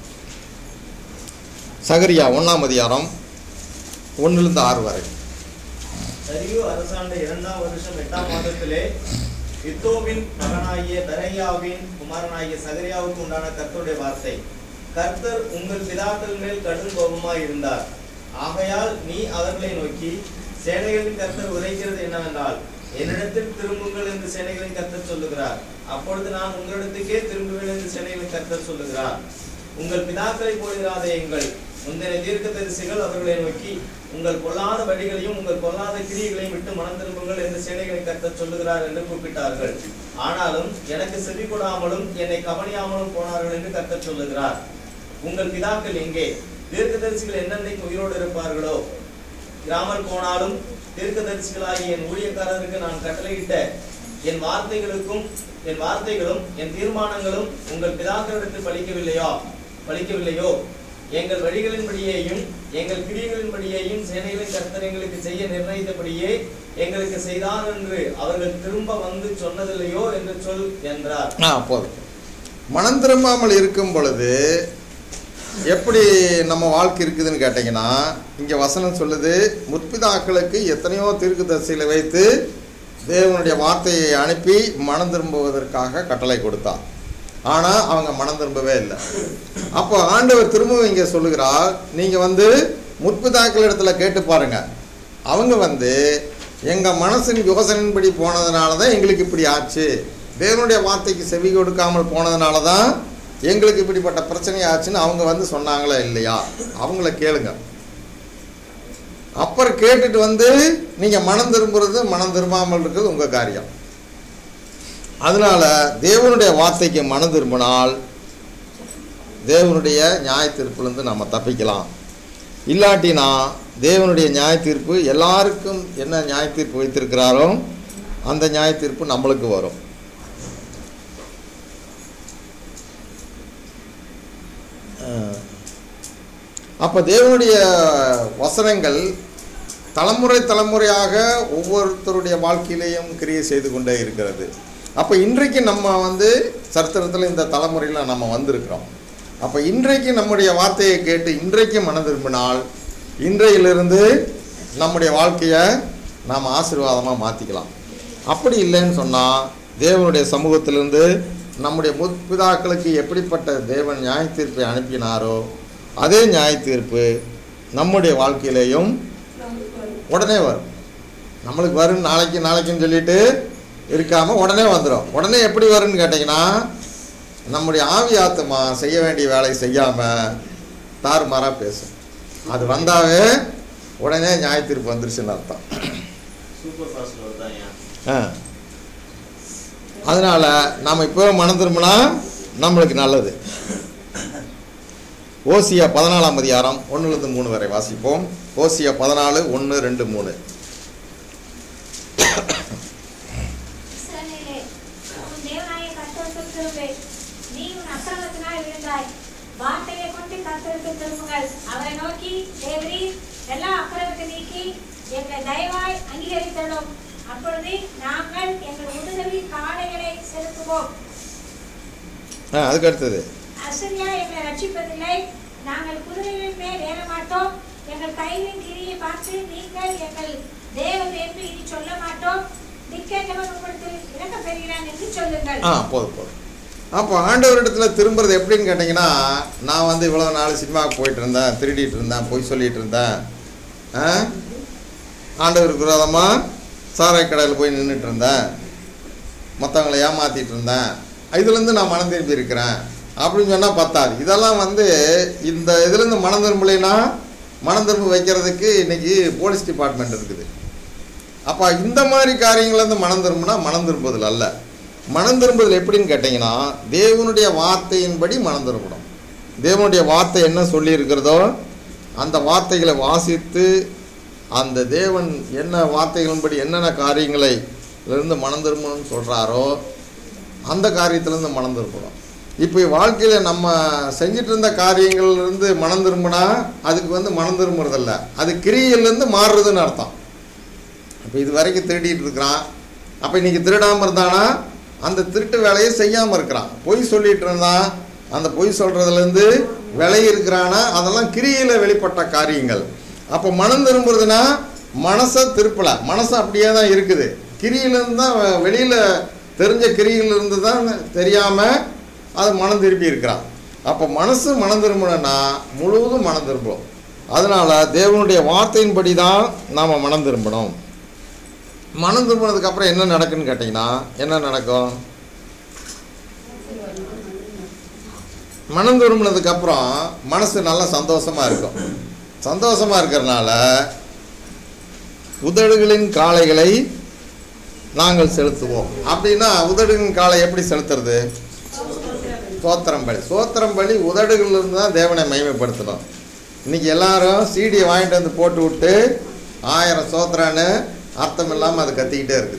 சகரியா ஒன்றாம் அதிகாரம் ஒன்றிலிருந்து ஆறு வரை தரியு அரசாண்ட இரண்டாம் வருஷம் எட்டாம் மாதத்திலே இத்தோவின் மகனாகிய தரையாவின் குமாரனாகிய சகரியாவுக்கு உண்டான கர்த்தருடைய வார்த்தை கர்த்தர் உங்கள் பிதாக்கள் மேல் கடும் கோபமாய் இருந்தார் ஆகையால் நீ அவர்களை நோக்கி சேனைகளின் கர்த்தர் உரைக்கிறது என்னவென்றால் என்னிடத்தில் திரும்புங்கள் என்று சேனைகளின் கர்த்தர் சொல்லுகிறார் அப்பொழுது நான் உங்களிடத்துக்கே திரும்புவேன் என்று சேனைகளின் கர்த்தர் சொல்லுகிறார் உங்கள் பிதாக்களை போலிராத எங்கள் முந்தின தீர்க்கதரிசிகள் அவர்களை நோக்கி உங்கள் பொல்லாத வழிகளையும் உங்கள் பொல்லாத கிரியைகளையும் விட்டு மனம் திரும்புங்கள் என்று சேனைகளை கர்த்தர் சொல்லுகிறார் என்று கூப்பிட்டார்கள் ஆனாலும் எனக்கு செவி கொடாமலும் என்னை கவனியாமலும் போனார்கள் என்று கர்த்தர் சொல்லுகிறார் உங்கள் பிதாக்கள் எங்கே தீர்க்கதரிசிகள் என்னென்னைக்கு உயிரோடு இருப்பார்களோ இராமல் போனாலும் தீர்க்கதரிசிகளாகிய என் ஊழியக்காரருக்கு நான் கட்டளையிட்ட என் வார்த்தைகளுக்கும் என் வார்த்தைகளும் என் தீர்மானங்களும் உங்கள் பிதாக்களிடத்தில் பலிக்கவில்லையோ பலிக்கவில்லையோ எங்கள் வழிகளின்படியேயும் எங்கள் கிரியைகளின்படியேயும் சேனைகளின் கர்த்தர் எங்களுக்கு செய்ய நிர்ணயித்தபடியே எங்களுக்கு செய்தார் என்று அவர்கள் திரும்ப வந்து சொன்னதில்லையோ என்று சொல் என்றார் ஆ போதும் மனம் திரும்பாமல் இருக்கும் பொழுது எப்படி நம்ம வாழ்க்கை இருக்குதுன்னு கேட்டிங்கன்னா இங்கே வசனம் சொல்லுது முற்பிதாக்களுக்கு எத்தனையோ தீர்க்கதரிசிகளை வைத்து தேவனுடைய வார்த்தையை அனுப்பி மனம் திரும்புவதற்காக கட்டளை கொடுத்தார் ஆனால் அவங்க மனம் திரும்பவே இல்லை அப்போ ஆண்டவர் திரும்பவும் இங்கே சொல்லுகிறார் நீங்கள் வந்து முற்பிதாக்கள் இடத்துல கேட்டு பாருங்க அவங்க வந்து எங்கள் மனசின் யோசனையின்படி போனதுனால தான் எங்களுக்கு இப்படி ஆச்சு தேவனுடைய வார்த்தைக்கு செவி கொடுக்காமல் போனதுனால தான் எங்களுக்கு இப்படிப்பட்ட பிரச்சனை ஆச்சுன்னு அவங்க வந்து சொன்னாங்களா இல்லையா அவங்கள கேளுங்க அப்புறம் கேட்டுட்டு வந்து நீங்கள் மனம் திரும்புறது மனம் திரும்பாமல் இருக்கிறது உங்கள் காரியம் அதனால தேவனுடைய வார்த்தைக்கு மனம் திரும்பினால் தேவனுடைய நியாய தீர்ப்புலேருந்து நம்ம தப்பிக்கலாம் இல்லாட்டினா தேவனுடைய நியாய தீர்ப்பு எல்லாருக்கும் என்ன நியாய தீர்ப்பு வைத்திருக்கிறாரோ அந்த நியாய தீர்ப்பு நம்மளுக்கு வரும் அஹ், அப்போ தேவனுடைய வசனங்கள் தலைமுறை தலைமுறையாக ஒவ்வொருத்தருடைய வாழ்க்கையிலையும் கிரியை செய்து கொண்டே இருக்கிறது அப்போ இன்றைக்கு நம்ம வந்து சரித்திரத்தில் இந்த தலைமுறையில் நம்ம வந்திருக்கிறோம் அப்போ இன்றைக்கு நம்முடைய வார்த்தையை கேட்டு இன்றைக்கு மனம் திரும்பினால் இன்றையிலிருந்து நம்முடைய வாழ்க்கையை நாம் ஆசீர்வாதமாக மாற்றிக்கலாம் அப்படி இல்லைன்னு சொன்னால் தேவனுடைய சமூகத்திலிருந்து நம்முடைய முற்பிதாக்களுக்கு எப்படிப்பட்ட தேவன் நியாய தீர்ப்பை அனுப்பினாரோ அதே நியாய தீர்ப்பு நம்முடைய வாழ்க்கையிலேயும் உடனே வரும் நம்மளுக்கு வரும் நாளைக்கு நாளைக்குன்னு சொல்லிட்டு இருக்காமல் உடனே வந்துடும் உடனே எப்படி வரும்னு கேட்டிங்கன்னா நம்முடைய ஆவி ஆத்மா செய்ய வேண்டிய வேலையை செய்யாமல் தாறுமாறாக பேசும் அது வந்தாவே உடனே நியாய தீர்ப்பு வந்துருச்சுன்னு அர்த்தம் சூப்பர் ஃபாஸ்ட் வருதான் ஏன் ஆ அதனால் நாம் இப்போ மனம் திரும்பினா நம்மளுக்கு நல்லது ஓசியா பதினாலாம் அதிகாரம் ஒன்றுலேருந்து மூணு வரை வாசிப்போம் ஓசியா பதினாலு ஒன்று ரெண்டு மூணு இஸ்ரவேலே, உன் தேவனாகிய கர்த்தருக்குத் திரும்பு. நீ உன் அக்கிரமத்தினால் விழுந்தாய். வார்த்தையை கொண்டு கர்த்தருக்கு திரும்புங்கள். அவரை நோக்கி தேவரீர் எல்லா அக்கிரமத்தை நீக்கி எங்களை தயவாய் அங்கீகரித்தருளும். அப்பொழுது நாங்கள் எங்கள் முதுகலில் காளைகளை செலுத்துவோம் ஆ அதுக்கு அடுத்தது அசரியா எங்களை ரட்சிப்பதில்லை நாங்கள் குதிரைகளின் மேல் ஏற மாட்டோம் எங்கள் கையின் கிரியை பார்த்து நீங்கள் எங்கள் தேவன் என்று இனி சொல்ல மாட்டோம் நிற்கேண்டவன் உங்களிடத்தில் இறக்கம் பெறுகிறான் என்று சொல்லுங்கள் ஆ போதும் போதும் அப்போ ஆண்டவரிடத்துல திரும்புறது எப்படின்னு கேட்டிங்கன்னா நான் வந்து இவ்வளோ நாள் சினிமாவுக்கு போயிட்டு இருந்தேன் திருடிட்டு இருந்தேன் பொய் சொல்லிட்டு இருந்தேன் ஆ ஆண்டவருக்கு விரோதமாக சாராய கடையில் போய் நின்றுட்டு இருந்தேன் மற்றவங்களை ஏமாற்றிட்டு இருந்தேன் இதுலேருந்து நான் மனம் திரும்பி இருக்கிறேன் அப்படின்னு சொன்னால் பத்தாது இதெல்லாம் வந்து இந்த இதுலேருந்து மனம் திரும்பலைன்னா மனம் திரும்ப வைக்கிறதுக்கு இன்னைக்கு போலீஸ் டிபார்ட்மெண்ட் இருக்குது அப்போ இந்த மாதிரி காரியங்கள்லேருந்து மனம் திரும்பினா மனம் திரும்புதல் அல்ல மனம் திரும்புதல் எப்படின்னு கேட்டிங்கன்னா தேவனுடைய வார்த்தையின்படி மனம் திரும்பணும் தேவனுடைய வார்த்தை என்ன சொல்லியிருக்கிறதோ அந்த வார்த்தைகளை வாசித்து அந்த தேவன் என்ன வார்த்தைகளின்படி என்னென்ன காரியங்களை இருந்து மனம் திரும்பணும்னு சொல்கிறாரோ அந்த காரியத்திலேருந்து மனம் திரும்பணும் இப்போ வாழ்க்கையில் நம்ம செஞ்சிட்டு இருந்த காரியங்கள்லேருந்து மனம் திரும்பினா அதுக்கு வந்து மனம் திரும்புறதில்ல அது கிரியிலேருந்து மாறுறதுன்னு அர்த்தம் இப்போ இது வரைக்கும் திருடிட்டு இருக்கிறான் அப்போ இன்னைக்கு திருடாமல் இருந்தானா அந்த திருட்டு வேலையை செய்யாமல் இருக்கிறான் பொய் சொல்லிட்டு இருந்தான் அந்த பொய் சொல்கிறதுலேருந்து விலகி இருக்கிறானா அதெல்லாம் கிரியில் வெளிப்பட்ட காரியங்கள் அப்போ மனம் திரும்புறதுன்னா மனசை திருப்பலை மனசு அப்படியே தான் இருக்குது கிரியிலேருந்து தான் வெளியில் தெரிஞ்ச கிரியிலிருந்து தான் தெரியாமல் அது மனம் திருப்பி இருக்கிறான் அப்போ மனசு மனம் திரும்பணும்னா முழுவதும் மனம் திரும்பும் அதனால் தேவனுடைய வார்த்தையின்படி தான் நாம் மனம் திரும்பணும் மனம் திரும்பினதுக்கு அப்புறம் என்ன நடக்குன்னு கேட்டிங்கன்னா என்ன நடக்கும் மனம் திரும்பினதுக்கு அப்புறம் மனசு நல்லா சந்தோஷமா இருக்கும் சந்தோஷமா இருக்கிறனால உதடுகளின் காளைகளை நாங்கள் செலுத்துவோம் அப்படின்னா உதடுகளின் காலை எப்படி செலுத்துறது சோத்திரம் பலி சோத்திரம் பலி உதடுகள்ல இருந்து தான் தேவனை மகிமைப்படுத்தணும் இன்னைக்கு எல்லாரும் சீடியை வாங்கிட்டு வந்து போட்டு விட்டு ஆயிரம் சோத்திரான்னு அர்த்தம் இல்லாமல் அது கத்திக்கிட்டே இருக்குது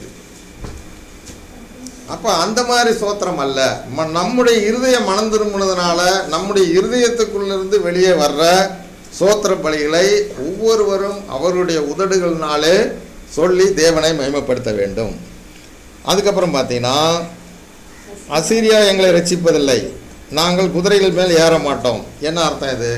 அப்போ அந்த மாதிரி சோத்திரம் அல்ல ம- நம்முடைய இருதயம் மனம் திரும்பினதுனால நம்முடைய இருதயத்துக்குள்ளிருந்து வெளியே வர்ற சோத்திர பலிகளை ஒவ்வொருவரும் அவருடைய உதடுகளினாலே சொல்லி தேவனை மகிமைப்படுத்த வேண்டும் அதுக்கப்புறம் பார்த்தீங்கன்னா அசீரியா எங்களை ரட்சிப்பதில்லை நாங்கள் குதிரைகள் மேல் ஏற மாட்டோம் என்ன அர்த்தம் இது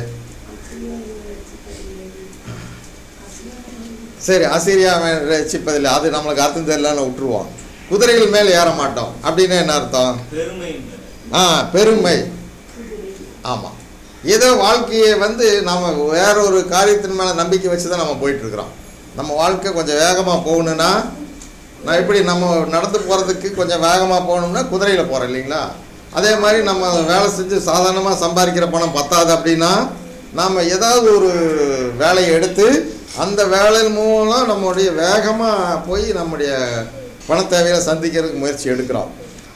சரி அசீரியா ரட்சிப்பதில்லை அது நம்மளுக்கு அர்த்தம் தெரியலன்னு விட்டுருவோம் குதிரைகள் மேல் ஏற மாட்டோம் அப்படின்னு என்ன அர்த்தம் பெருமை ஆ பெருமை ஆமாம் ஏதோ வாழ்க்கையை வந்து நம்ம வேற ஒரு காரியத்தின் மேலே நம்பிக்கை வச்சு தான் நம்ம போயிட்டுருக்குறோம் நம்ம வாழ்க்கை கொஞ்சம் வேகமாக போகணுன்னா நான் எப்படி நம்ம நடந்து போகிறதுக்கு கொஞ்சம் வேகமாக போகணும்னா குதிரையில் போகிறோம் இல்லைங்களா அதே மாதிரி நம்ம வேலை செஞ்சு சாதாரணமாக சம்பாதிக்கிற பணம் பத்தாது அப்படின்னா நாம் ஏதாவது ஒரு வேலையை எடுத்து அந்த வேலையின் மூலம் நம்முடைய வேகமாக போய் நம்முடைய பண தேவையை சந்திக்கிறதுக்கு முயற்சி எடுக்கிறோம்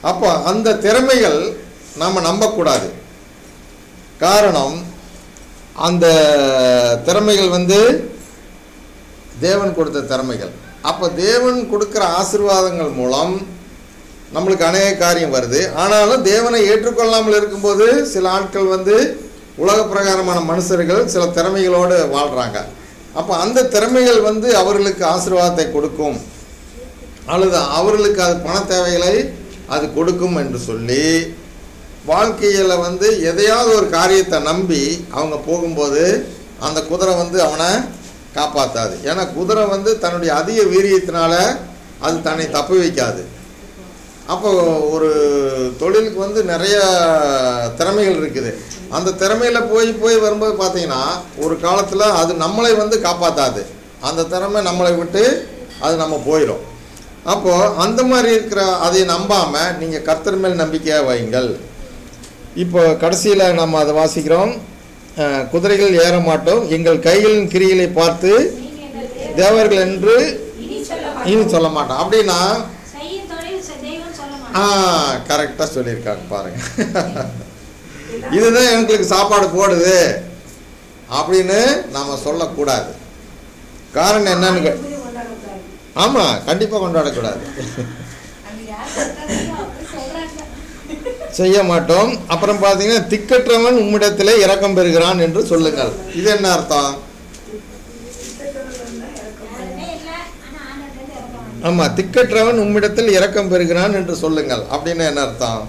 அப்போ அந்த திறமைகள் நாம் நம்பக்கூடாது காரணம் அந்த திறமைகள் வந்து தேவன் கொடுத்த திறமைகள் அப்போ தேவன் கொடுக்குற ஆசீர்வாதங்கள் மூலம் நம்மளுக்கு அநேக காரியம் வருது ஆனாலும் தேவனை ஏற்றுக்கொள்ளாமல் இருக்கும்போது சில ஆட்கள் வந்து உலக பிரகாரமான மனுஷர்கள் சில திறமைகளோடு வாழ்கிறாங்க அப்போ அந்த திறமைகள் வந்து அவர்களுக்கு ஆசீர்வாதத்தை கொடுக்கும் அல்லது அவர்களுக்கு அது பண தேவைகளை அது கொடுக்கும் என்று சொல்லி வாழ்க்கையில் வந்து எதையாவது ஒரு காரியத்தை நம்பி அவங்க போகும்போது அந்த குதிரை வந்து அவனை காப்பாற்றாது ஏன்னா குதிரை வந்து தன்னுடைய அதிக வீரியத்தினால அது தன்னை தப்பி வைக்காது அப்போ ஒரு தொழிலுக்கு வந்து நிறைய திறமைகள் இருக்குது அந்த திறமையில் போய் போய் வரும்போது பார்த்தீங்கன்னா ஒரு காலத்தில் அது நம்மளை வந்து காப்பாற்றாது அந்த திறமை நம்மளை விட்டு அது நம்ம போயிடும் அப்போது அந்த மாதிரி இருக்கிற அதை நம்பாமல் நீங்கள் கர்த்தர் மேல் நம்பிக்கையாக வையுங்கள் இப்போ கடைசியில் நம்ம அதை வாசிக்கிறோம் அஹ், குதிரைகள் ஏற மாட்டோம் எங்கள் கைகளின் கிரிகளை பார்த்து நீங்க எங்கள் தேவர்கள் என்று இனி சொல்ல இனி மாட்டோம். சொல்ல மாட்டோம் அப்படின்னா செய்யும் தொழில் செ- தெய்வம் சொல்ல ஆ மாட்டோம் கரெக்டாக சொல்லியிருக்காங்க பாருங்க இதுதான் எங்களுக்கு சாப்பாடு போடுது அப்படின்னு நம்ம சொல்லக்கூடாது காரணம் என்னன்னு கே- எப்படி கொண்டாடக்கூடாது? ஆமாம் கண்டிப்பாக கொண்டாடக்கூடாது அது யார் சொல்றாங்களோ அப்படி சொல்றாங்க செய்ய மாட்டோம் அப்புறம் பார்த்தீங்கன்னா திக்கற்றவன் உம்மிடத்திலே இரக்கம் பெறுகிறான் என்று சொல்லுங்கள் இது என்ன அர்த்தம் திட்டத்தவர்கள் தான் இறக்கம் யாருமே இல்ல ஆனா ஆண்டவர்கிட்ட இருந்து இறக்கம் ஆமாம் திக்கற்றவன் உம்மிடத்தில் இரக்கம் பெறுகிறான் என்று சொல்லுங்கள் அப்படின்னு என்ன அர்த்தம்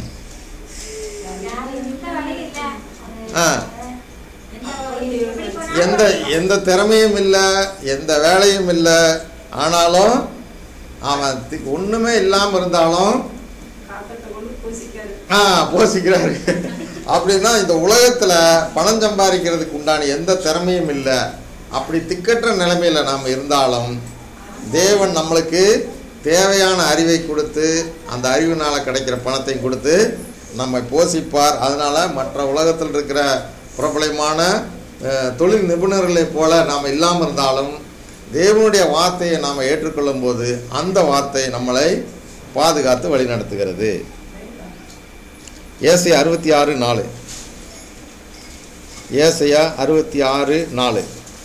யாரும் எந்த வேலையும் இல்ல அது- ஆ. எந்த ஒரு- எப்படி போனாலும் எந்த எந்த திறமையும் இல்லை எந்த வேலையும் இல்லை ஆனாலும் அவன் தி- ஒண்ணுமே இல்லாமல் இருந்தாலும் காக்கத்தை கொண்டு பூசிக்காது ஆ போசிக்கிறாரு அப்படின்னா இந்த உலகத்தில் பணம் சம்பாதிக்கிறதுக்கு உண்டான எந்த திறமையும் இல்லை அப்படி திக்கற்ற நிலைமையில நாம் இருந்தாலும் தேவன் நம்மளுக்கு தேவையான அறிவை கொடுத்து அந்த அறிவினால் கிடைக்கிற பணத்தையும் கொடுத்து நம்மை போஷிப்பார் அதனால் மற்ற உலகத்தில் இருக்கிற பிரபலமான அஹ், தொழில் நிபுணர்களைப் போல நாம் இல்லாமல் இருந்தாலும் தேவனுடைய வார்த்தையை நாம் ஏற்றுக்கொள்ளும் போது அந்த வார்த்தை நம்மளை பாதுகாத்து வழிநடத்துகிறது ஏசை அறுபத்தி ஆறு நாலு ஏசையா அறுபத்தி ஆறு நாலு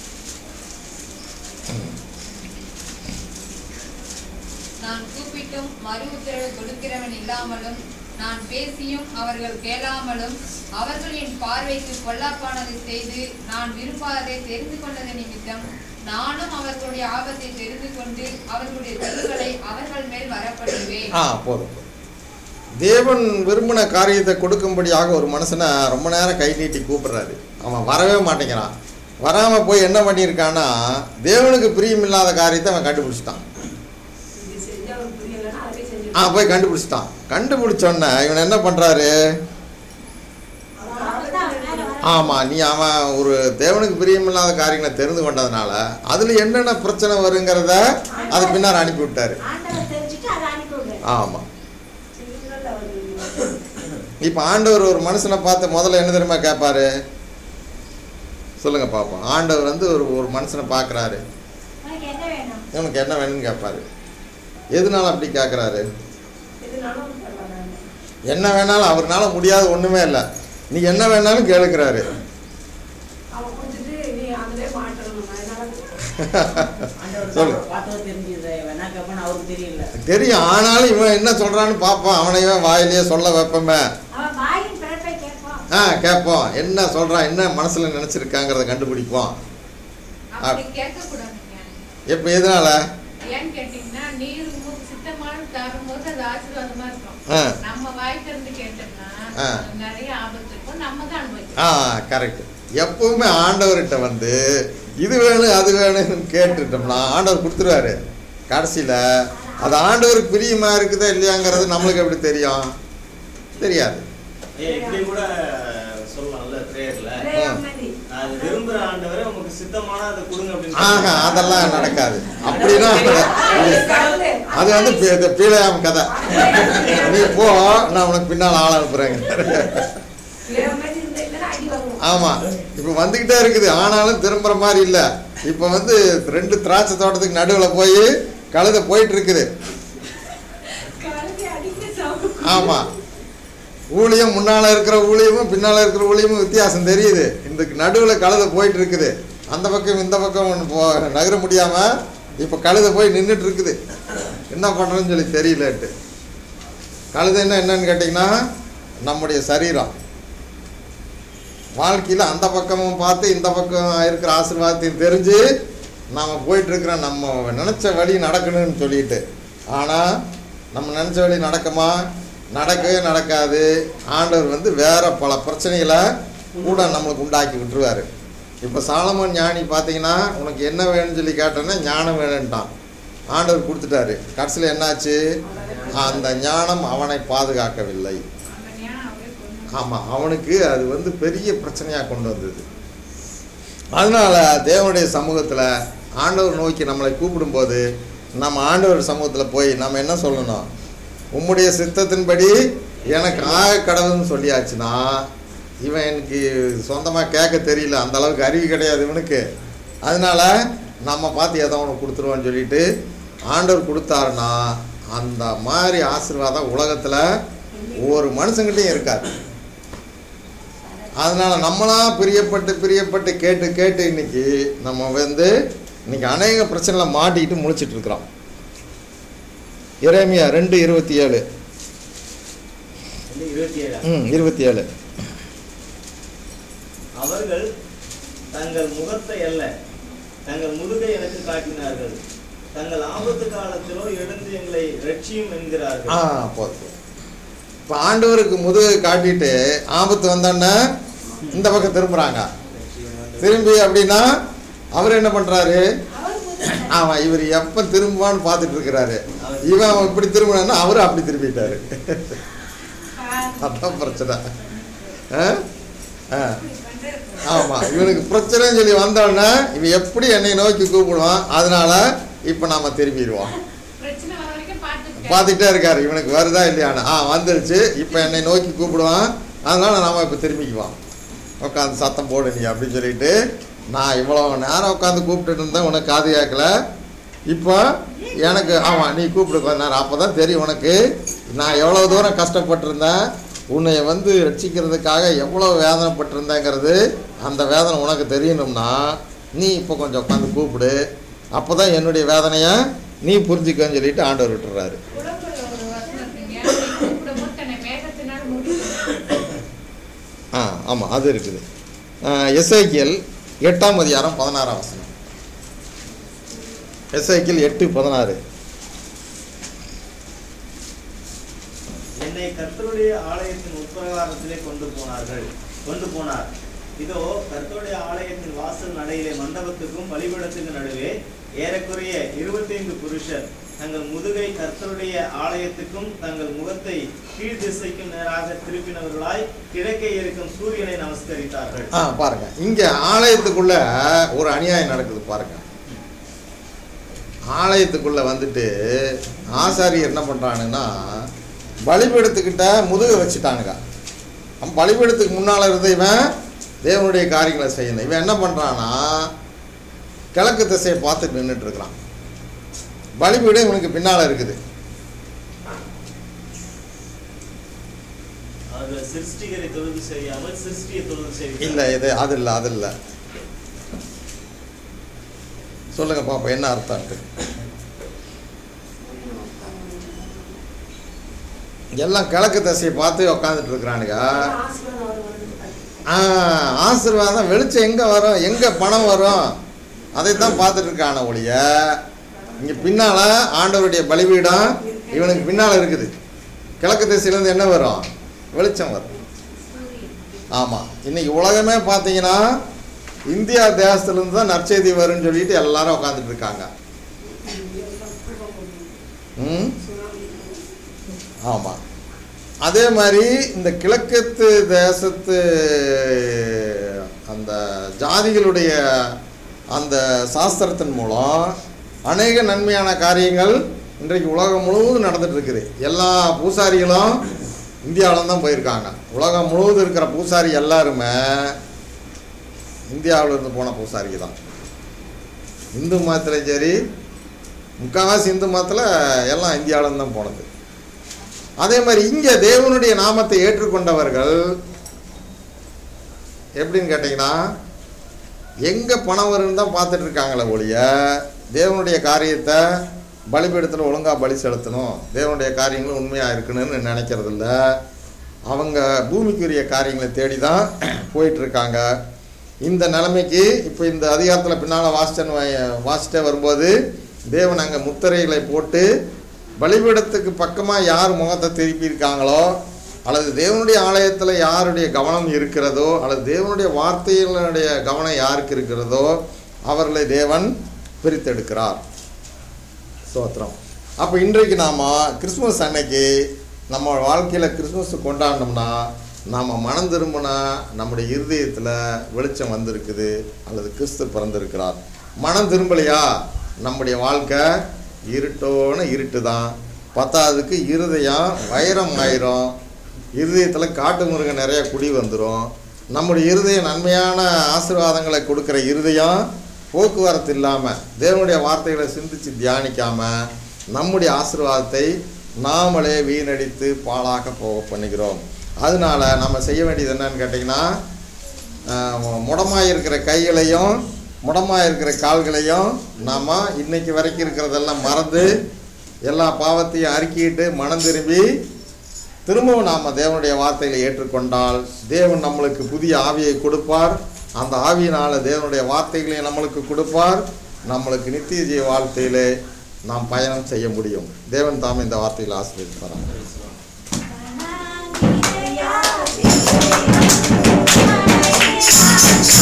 நான் கூப்பிட்டும் மறு உத்தரவு கொடுக்கிறவன் இல்லாமலும் நான் பேசியும் அவர்கள் கேளாமலும் அவர்கள் என் பார்வைக்கு பொல்லாப்பானதை செய்து நான் விரும்பாததை தெரிந்து கொண்டது நிமித்தம் நானும் அவர்களுடைய ஆபத்தை தெரிந்து கொண்டு அவர்களுடைய தீங்குகளை அவர்கள் மேல் வரப்படுவேன் ஆ போதும் தேவன் விரும்பின காரியத்தை கொடுக்கும்படியாக ஒரு மனுஷனை ரொம்ப நேரம் கை நீட்டி கூப்பிடுறாரு அவன் வரவே மாட்டேங்கிறான் வராமல் போய் என்ன பண்ணியிருக்கான்னா தேவனுக்கு பிரியமில்லாத காரியத்தை அவன் கண்டுபிடிச்சிட்டான் இது செஞ்சா அவருக்கு புரியலைன்னா அதை செஞ்சு ஆ போய் கண்டுபிடிச்சிட்டான் கண்டுபிடிச்சோன்னே இவன் என்ன பண்ணுறாரு அவர் அவர் தான் அவர் மேல வர ஆமாம் நீ அவன் ஒரு தேவனுக்கு பிரியமில்லாத காரியங்களை தெரிந்து கொண்டதுனால அதில் என்னென்ன பிரச்சனை வருங்கிறத அது பின்னால் அனுப்பி விட்டாரு ஆண்டவர் தெரிஞ்சுட்டு அதை அனுப்பி விடுறாரு ஆமாம் சின்னங்கள் அவர்கள் இப்போ ஆண்டவர் ஒரு மனுஷனை பார்த்து முதல்ல என்ன தெரியுமா கேட்பாரு சொல்லுங்க பார்ப்போம் ஆண்டவர் வந்து ஒரு ஒரு மனுஷனை பார்க்குறாரு உனக்கு என்ன வேணும் இவனுக்கு என்ன வேணும்னு கேட்பாரு எதனால அப்படி கேட்குறாரு எதுனாலும் பரவாயில்ல என்ன வேணாலும் அவர்னால முடியாத ஒன்றுமே இல்லை நீ என்ன வேணாலும் கேளுக்கிறாரு அவன் கொடுத்துட்டு நீ அதிலே மாட்டணும் அதனால ஆண்டவர் சொல்லு. தான் பார்த்தது தெரிஞ்சது வேணா கேட்பான்னு அவருக்கு தெரியல தெரியும் ஆனாலும் இவன் என்ன சொல்கிறான்னு பார்ப்போம் அவனையே வாயிலேயே சொல்ல வைப்போமே அவன் வாயின் பிறப்பை கேட்பான் ஆ கேட்போம் என்ன சொல்கிறான் என்ன மனசில் நினச்சிருக்காங்கிறத கண்டுபிடிப்போம் அப்படி கேட்கக்கூடாதுங்க எப்போ எதனால ஏன்னு கேட்டீங்கன்னா நீர் உங்களுக்கு சித்தமான தரும்போது அது ஆசீர்வாதமா இருக்கும் ஆ நம்ம வாய் திறந்து கேட்டோம்னா ஆ. நிறைய ஆபத்து இருக்கும் நம்ம தான் அனுபவிக்கணும் ஆ கரெக்ட் எப்பவுமே ஆண்டவர்கிட்ட வந்து இது வேணும் அது வேணும்னு கேட்டுட்டோம்னா ஆண்டவர் கொடுத்துருவாரு கடைசியில் அது ஆண்டவருக்கு பிரியமா இருக்குதா இல்லையாங்கிறது நம்மளுக்கு எப்படி தெரியும் தெரியாது ஏய், இப்படி கூட சொல்லலாம்ல பிரேயர்ல அமைதி அது விரும்புற ஆண்டவரை உங்களுக்கு சித்தமான அதை கொடுங்க அப்படின்னு ஆஹா சொல்லுங்க. அதெல்லாம் நடக்காது அப்படின்னா அது வந்து பீ- இது பீலையாம் கதை நீ போ நான் உனக்கு பின்னால் ஆள் அனுப்புறேங்க அமைதி இருந்ததுன்னா அடி வரும் ஆமாம் இப்போ வந்துக்கிட்டே இருக்குது ஆனாலும் திரும்புகிற மாதிரி இல்லை இப்போ வந்து ரெண்டு திராட்சை தோட்டத்துக்கு நடுவில் போய் கழுதை போயிட்டு இருக்குது கழுதை அடிக்க சாப்பிட்டு ஆமாம் ஊழியம் முன்னால் இருக்கிற ஊழியமும் பின்னால் இருக்கிற ஊழியமும் வித்தியாசம் தெரியுது இந்த நடுவில் கழுதை போயிட்டு இருக்குது அந்த பக்கம் இந்த பக்கம் ஒன்று போ நகர முடியாமல் இப்போ கழுதை போய் நின்றுட்டு இருக்குது என்ன பண்ணுறதுன்னு சொல்லி தெரியலன்ட்டு கழுதைன்னா என்னன்னு கேட்டிங்கன்னா நம்முடைய சரீரம் வாழ்க்கையில் அந்த பக்கமும் பார்த்து இந்த பக்கம் இருக்கிற ஆசீர்வாதத்தையும் தெரிஞ்சு நாம் போயிட்டுருக்கிற நம்ம நினச்ச வழி நடக்கணும்னு சொல்லிட்டு ஆனால் நம்ம நினச்ச வழி நடக்குமா நடக்கவே நடக்காது ஆண்டவர் வந்து வேற பல பிரச்சனைகளை கூட நம்மளுக்கு உண்டாக்கி விட்டுருவார் இப்போ சாலமன் ஞானி பார்த்தீங்கன்னா உனக்கு என்ன வேணும்னு சொல்லி கேட்டோன்னா ஞானம் வேணும்ட்டான் ஆண்டவர் கொடுத்துட்டாரு கடைசியில் என்னாச்சு அந்த ஞானம் அவனை பாதுகாக்கவில்லை அந்த ஞானம் அப்படியே கொண்டு ஆமாம் அவனுக்கு அது வந்து பெரிய பிரச்சனையாக கொண்டு வந்தது அதனால தேவனுடைய சமூகத்தில் ஆண்டவர் நோக்கி நம்மளை கூப்பிடும்போது நம்ம ஆண்டவர் சமூகத்தில் போய் நம்ம என்ன சொல்லணும் உம்முடைய சித்தத்தின்படி எனக்கு ஆக கடவுள்னு சொல்லியாச்சுன்னா இவன் எனக்கு சொந்தமாக கேட்க தெரியல அந்த அளவுக்கு அறிவு கிடையாது இவனுக்கு அதனால நம்ம பார்த்து ஏதோ ஒன்று கொடுத்துருவோன்னு சொல்லிட்டு ஆண்டவர் கொடுத்தாருன்னா அந்த மாதிரி ஆசீர்வாதம் உலகத்தில் ஒரு மனுஷங்கிட்டையும் இருக்காது அதனால நம்மளா பிரியப்பட்டு பிரியப்பட்டு கேட்டு கேட்டு இன்னைக்கு நம்ம வந்து இன்னைக்கு அநேக பிரச்சனைகளை மாட்டிக்கிட்டு முழிச்சிட்டு இருக்கிறோம் இறைமையா ரெண்டு இருபத்தி ஏழு வந்து இருபத்தி ஏழு ம் இருபத்தி ஏழு அவர்கள் தங்கள் முகத்தை அல்ல தங்கள் முதுகை எனக்கு காட்டினார்கள் தங்கள் ஆபத்து காலத்திலோ எழுந்து எங்களை ரட்சியும் என்கிறார்கள் ஆ போதும் இப்போ ஆண்டவருக்கு முதுகை காட்டிட்டு ஆபத்து வந்தோன்னே இந்த பக்கம் திரும்புகிறாங்க திரும்பி அப்படின்னா அவர் என்ன பண்ணுறாரு அவர் முதல் ஆமாம் இவர் எப்போ திரும்புவான்னு பார்த்துட்டு இருக்கிறாரு இவன் இப்படி திரும்பினா அவரும் அப்படி திரும்பிட்டாரு அதான் பிரச்சனை ஆ ஆ ஆமாம் இவனுக்கு பிரச்சனைன்னு சொல்லி வந்தோடனே இவன் எப்படி என்னை நோக்கி கூப்பிடுவான் அதனால இப்போ நாம் திரும்பிடுவோம் பிரச்சனை வர வரைக்கும் பார்த்துட்டு பார்த்துக்கிட்டே இருக்காரு இவனுக்கு வருதா இல்லையான்னு ஆ வந்துருச்சு இப்போ என்னை நோக்கி கூப்பிடுவான் அதனால நாம இப்போ திரும்பிக்குவான் உட்காந்து சத்தம் போடு நீ அப்படின்னு சொல்லிட்டு நான் இவ்வளோ நேரம் உட்காந்து கூப்பிட்டுட்டு இருந்தேன் உனக்கு காது கேட்கல இப்போ எனக்கு ஆமாம் நீ கூப்பிடு கொஞ்ச நேரம் அப்போ தான் தெரியும் உனக்கு நான் எவ்வளோ தூரம் கஷ்டப்பட்டிருந்தேன் உன்னை வந்து ரட்சிக்கிறதுக்காக எவ்வளோ வேதனைப்பட்டிருந்தேங்கிறது அந்த வேதனை உனக்கு தெரியணும்னா நீ இப்போ கொஞ்சம் உட்காந்து கூப்பிடு அப்போ தான் என்னுடைய வேதனையை நீ புரிஞ்சுக்கன்னு சொல்லிட்டு ஆண்டவர் விட்டுறாரு உடம்புல ஒரு வசனம் இருக்குங்க நீ கூப்பிடும்போது தன்னை மேகத்தினால் மூடிக்கொள்ளும். ஆ ஆமாம் அது இருக்குது எஸ்ஐக்கியல் எட்டாம் அதிகாரம் பதினாறாம் வசனம் எஸ்ஐக்கியல் எட்டு பதினாறு என்னை கர்த்தருடைய ஆலயத்தின் உட்பிரகாரத்திலே கொண்டு போனார்கள் கொண்டு போனார் இதோ கர்த்தருடைய ஆலயத்தின் வாசல் நடையிலே மண்டபத்துக்கும் பலிபீடத்துக்கும் நடுவே ஏறக்குறைய இருபத்தைந்து புருஷர் தங்கள் முதுகை கர்த்தருடைய ஆலயத்துக்கும் தங்கள் முகத்தை கீழ் திசைக்கும் நேராக திருப்பினவர்களாய் கிழக்கே இருக்கும் சூரியனை நமஸ்கரித்தார்கள் ஆ பாருங்க இங்கே ஆலயத்துக்குள்ள ஒரு அநியாயம் நடக்குது பாருங்க ஆலயத்துக்குள்ள வந்துட்டு ஆசாரியர் என்ன பண்ணுறானுங்கன்னா பலிபீடத்துக்கிட்ட முதுகை வச்சுட்டானுங்க அவன் பலிபீடத்துக்கு முன்னால் இருந்த இவன் தேவனுடைய காரியங்களை செய்யணும் இவன் என்ன பண்ணுறான்னா கிழக்கு திசையை பார்த்துட்டு நின்றுட்டு இருக்கிறான் பலிபீடம் இவனுக்கு பின்னால் இருக்குது அவர்கள் சிருஷ்டிகரை தொழுது செய்யாமல் சிருஷ்டியை தொழுது செய்கிறார்கள் இல்லை இது அது இல்லை அது இல்லை சொல்லுங்க பாப்பா என்ன அர்த்தம்ட்டு எல்லாம் கிழக்கு திசையை பார்த்து உக்காந்துட்டு இருக்கிறானுங்க ஆசீர்வாதம் அவர் வந்து ஆ ஆசீர்வாதம் வெளிச்சம் எங்கே வரும் எங்கே பணம் வரும் அதைத்தான் பார்த்துட்டு இருக்கான ஒழிய இங்கே பின்னால் ஆண்டவருடைய பலிபீடம் இவனுக்கு பின்னால் இருக்குது கிழக்கு திசையிலேருந்து என்ன வரும் வெளிச்சம் வரும் ஆமாம் இன்னைக்கு உலகமே பார்த்தீங்கன்னா இந்தியா தேசத்துலேருந்து தான் நற்செய்தி வரும்னு சொல்லிட்டு எல்லாரும் உட்காந்துட்டு இருக்காங்க ம் ஆமாம் அதே மாதிரி இந்த கிழக்கத்து தேசத்து அந்த ஜாதிகளுடைய அந்த சாஸ்திரத்தின் மூலம் அநேக நன்மையான காரியங்கள் இன்றைக்கு உலகம் முழுவதும் நடந்துட்டு இருக்குது எல்லா பூசாரிகளும் இந்தியாவில் தான் போயிருக்காங்க உலகம் முழுவதும் இருக்கிற பூசாரி எல்லாருமே இந்தியாவுல இருந்து போன பூசாரிங்க தான் இந்து மதத்துலையும் சரி முக்கால்வாசி இந்து மதத்தில் எல்லாம் இந்தியாவிலேருந்து தான் போனது அதே மாதிரி இங்கே தேவனுடைய நாமத்தை ஏற்றுக்கொண்டவர்கள் எப்படின்னு கேட்டிங்கன்னா எங்கே பணம் வரும்னு தான் பார்த்துட்டு இருக்காங்களே ஒழிய தேவனுடைய காரியத்தை பலிபீடத்தில் ஒழுங்காக பலி செலுத்தணும் தேவனுடைய காரியங்களும் உண்மையாக இருக்கணும்னு நினைக்கிறதில்ல அவங்க பூமிக்குரிய காரியங்களை தேடி தான் போயிட்டுருக்காங்க இந்த நிலைமைக்கு இப்போ இந்த அதிகாரத்தில் பின்னால் வாசிச்சன் வாசிட்டே வரும்போது தேவன் அங்கே முத்திரைகளை போட்டு பலிபீடத்துக்கு பக்கமாக யார் முகத்தை திருப்பியிருக்காங்களோ அல்லது தேவனுடைய ஆலயத்தில் யாருடைய கவனம் இருக்கிறதோ அல்லது தேவனுடைய வார்த்தைகளுடைய கவனம் யாருக்கு இருக்கிறதோ அவர்களை தேவன் பிரித்தெடுக்கிறார் ஸ்தோத்திரம் அப்போ இன்றைக்கு நாம் கிறிஸ்மஸ் அன்னைக்கு நம்ம வாழ்க்கையில் கிறிஸ்மஸ் கொண்டாடினோம்னா நாம் மனம் திரும்பினா நம்முடைய இருதயத்தில் வெளிச்சம் வந்திருக்குது அல்லது கிறிஸ்து பிறந்திருக்கிறார் மனம் திரும்பலையா நம்முடைய வாழ்க்கை இருட்டோன்னு இருட்டு தான் பத்தாவதுக்கு இருதயம் வைரம் ஆயிரும் இருதயத்தில் காட்டு முருகன் நிறைய குடி வந்துடும் நம்முடைய இருதயம் நன்மையான ஆசீர்வாதங்களை கொடுக்குற இருதயம் போக்குவரத்து இல்லாமல் தேவனுடைய வார்த்தைகளை சிந்திச்சு தியானிக்காமல் நம்முடைய ஆசீர்வாதத்தை நாமளே வீணடித்து பாழாக போக பண்ணுகிறோம் அதனால நம்ம செய்ய வேண்டியது என்னன்னு கேட்டிங்கன்னா முடமாக இருக்கிற கைகளையும் முடமாக இருக்கிற கால்களையும் நாம் இன்னைக்கு வரைக்கும் இருக்கிறதெல்லாம் மறந்து எல்லா பாவத்தையும் அறிக்கிட்டு மனம் திரும்பி திரும்பவும் நாம் தேவனுடைய வார்த்தைகளை ஏற்றுக்கொண்டால் தேவன் நம்மளுக்கு புதிய ஆவியை கொடுப்பார் அந்த ஆவியினால் தேவனுடைய வார்த்தைகளை நம்மளுக்கு கொடுப்பார் நம்மளுக்கு நித்திய ஜீவ வாழ்க்கையிலே நாம் பயணம் செய்ய முடியும் தேவன் தாமே இந்த வார்த்தையில் ஆசிரியர்